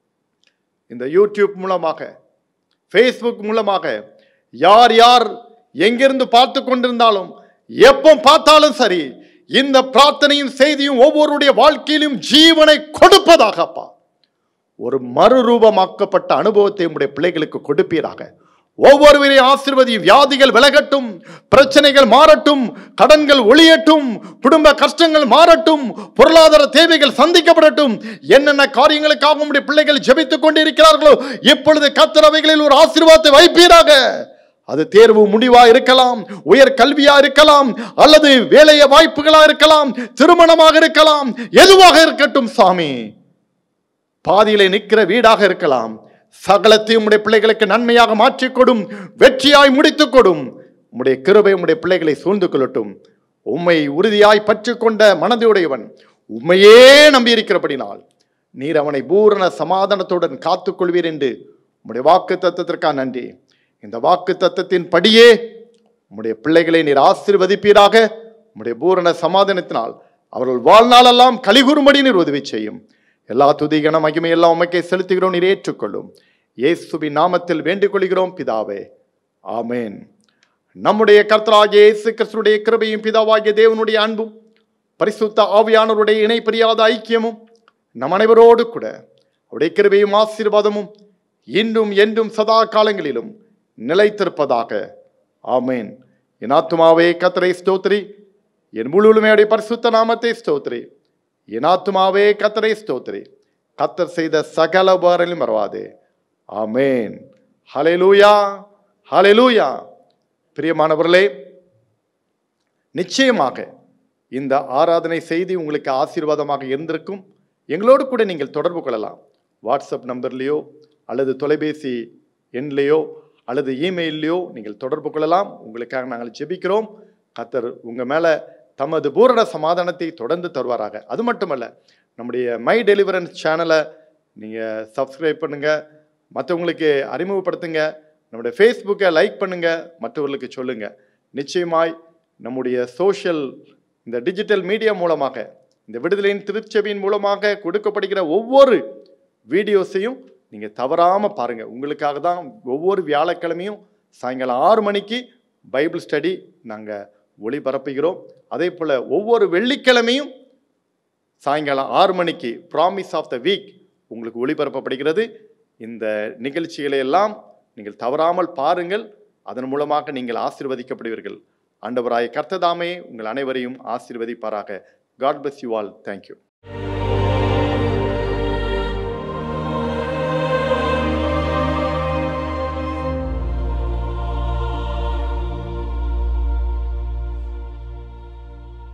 இந்த யூடியூப் மூலமாக ஃபேஸ்புக் மூலமாக யார் யார் எங்கிருந்து பார்த்து கொண்டிருந்தாலும் எப்போ பார்த்தாலும் சரி இந்த பிரார்த்தனையும் செய்தியும் ஒவ்வொருடைய வாழ்க்கையிலும் ஜீவனை கொடுப்பதாக அப்பா ஒரு மறுரூபமாக்கப்பட்ட அனுபவத்தை உம்முடைய பிள்ளைகளுக்கு கொடுப்பீராக ஒவ்வொருவரையும் ஆசீர்வதியும் வியாதிகள் விலகட்டும் பிரச்சனைகள் மாறட்டும் கடன்கள் ஒளியட்டும் குடும்ப கஷ்டங்கள் மாறட்டும் பொருளாதார தேவைகள் சந்திக்கப்படட்டும் என்னென்ன காரியங்களுக்காக உம்முடைய பிள்ளைகள் ஜெபித்துக் கொண்டிருக்கிறார்களோ இப்பொழுது கத்திரவைகளில் ஒரு ஆசீர்வாதத்தை வைப்பீராக அது தேர்வு முடிவா இருக்கலாம் உயர் கல்வியா இருக்கலாம் அல்லது வேலைய வாய்ப்புகளா இருக்கலாம் திருமணமாக இருக்கலாம் எதுவாக இருக்கட்டும் சாமி பாதியிலே நிற்கிற வீடாக இருக்கலாம் சகலத்தையும் உம்முடைய பிள்ளைகளுக்கு நன்மையாக மாற்றிக் கொடும் வெற்றியாய் முடித்துக் கொடும் உம்முடைய கிருபை உம்முடைய பிள்ளைகளை சூழ்ந்து கொள்ளட்டும் உம்மை உறுதியாய் பற்றி கொண்ட மனதுடையவன் உண்மையே நம்பியிருக்கிறபடினால் நீர் அவனை பூரண சமாதானத்துடன் காத்துக்கொள்வீர் என்று உம்முடைய வாக்கு தத்துவத்திற்காக நன்றி இந்த வாக்கு தத்தத்தின் படியே உம்முடைய பிள்ளைகளை நீர் ஆசீர்வதிப்பீராக உம்முடைய பூரண சமாதானத்தினால் அவர்கள் வாழ்நாளெல்லாம் கலிகூறும்படி நீர் உதவி செய்யும் எல்லா துதிகன மகிமை எல்லாம் உமக்கே செலுத்துகிறோம் நீர் ஏற்றுக்கொள்ளும் இயேசுவின் நாமத்தில் வேண்டிக் கொள்கிறோம் பிதாவே ஆமேன் நம்முடைய கர்த்தராகிய இயேசு கிறிஸ்துடைய கிருபையும் பிதாவாகிய தேவனுடைய அன்பும் பரிசுத்த ஆவியானவருடைய இணை பிரியாத ஐக்கியமும் நம் அனைவரோடு கூட அவருடைய கிருபையும் ஆசீர்வாதமும் இன்றும் என்றும் சதா காலங்களிலும் நிலைத்திருப்பதாக ஆமேன் என் ஆத்துமாவே கத்தரை ஸ்தோத்ரி என் முழுமையுடைய பரிசுத்த நாமத்தை ஸ்தோத்ரி என் ஆத்துமாவே கத்தரை ஸ்தோத்ரி கத்தர் செய்த சகல உபகாரங்களையும் மறவாதே ஆமேன் ஹalleluya ஹalleluya பிரியமானவர்களே நிச்சயமாக இந்த ஆராதனை செய்தி உங்களுக்கு ஆசீர்வாதமாக இருந்திருக்கும் எங்களோடு கூட நீங்கள் தொடர்பு கொள்ளலாம் வாட்ஸ்அப் நம்பர்லேயோ அல்லது தொலைபேசி எண்லேயோ அல்லது இமெயிலையோ நீங்கள் தொடர்பு கொள்ளலாம் உங்களுக்காக நாங்கள் ஜெபிக்கிறோம் கத்தர் உங்கள் மேலே தமது பூரண சமாதானத்தை தொடர்ந்து தருவாராக அது மட்டுமல்ல நம்முடைய மை டெலிவரன்ஸ் சேனலை நீங்கள் சப்ஸ்கிரைப் பண்ணுங்கள் மற்றவங்களுக்கு அறிமுகப்படுத்துங்க நம்முடைய ஃபேஸ்புக்கை லைக் பண்ணுங்கள் மற்றவர்களுக்கு சொல்லுங்கள் நிச்சயமாய் நம்முடைய சோஷியல் இந்த டிஜிட்டல் மீடியா மூலமாக இந்த விடுதலையின் திருச்சபையின் மூலமாக கொடுக்கப்படுகிற ஒவ்வொரு வீடியோஸையும் நீங்கள் தவறாமல் பாருங்கள் உங்களுக்காக தான் ஒவ்வொரு வியாழக்கிழமையும் சாயங்காலம் ஆறு மணிக்கு பைபிள் ஸ்டடி நாங்கள் ஒளிபரப்புகிறோம் அதே போல் ஒவ்வொரு வெள்ளிக்கிழமையும் சாயங்காலம் ஆறு மணிக்கு ப்ராமிஸ் ஆஃப் த வீக் உங்களுக்கு ஒளிபரப்பப்படுகிறது இந்த நிகழ்ச்சிகளை எல்லாம் நீங்கள் தவறாமல் பாருங்கள் அதன் மூலமாக நீங்கள் ஆசீர்வதிக்கப்படுவீர்கள் ஆண்டவராய கர்த்ததாமே உங்கள் அனைவரையும் ஆசீர்வதிப்பாராக God bless you all thank you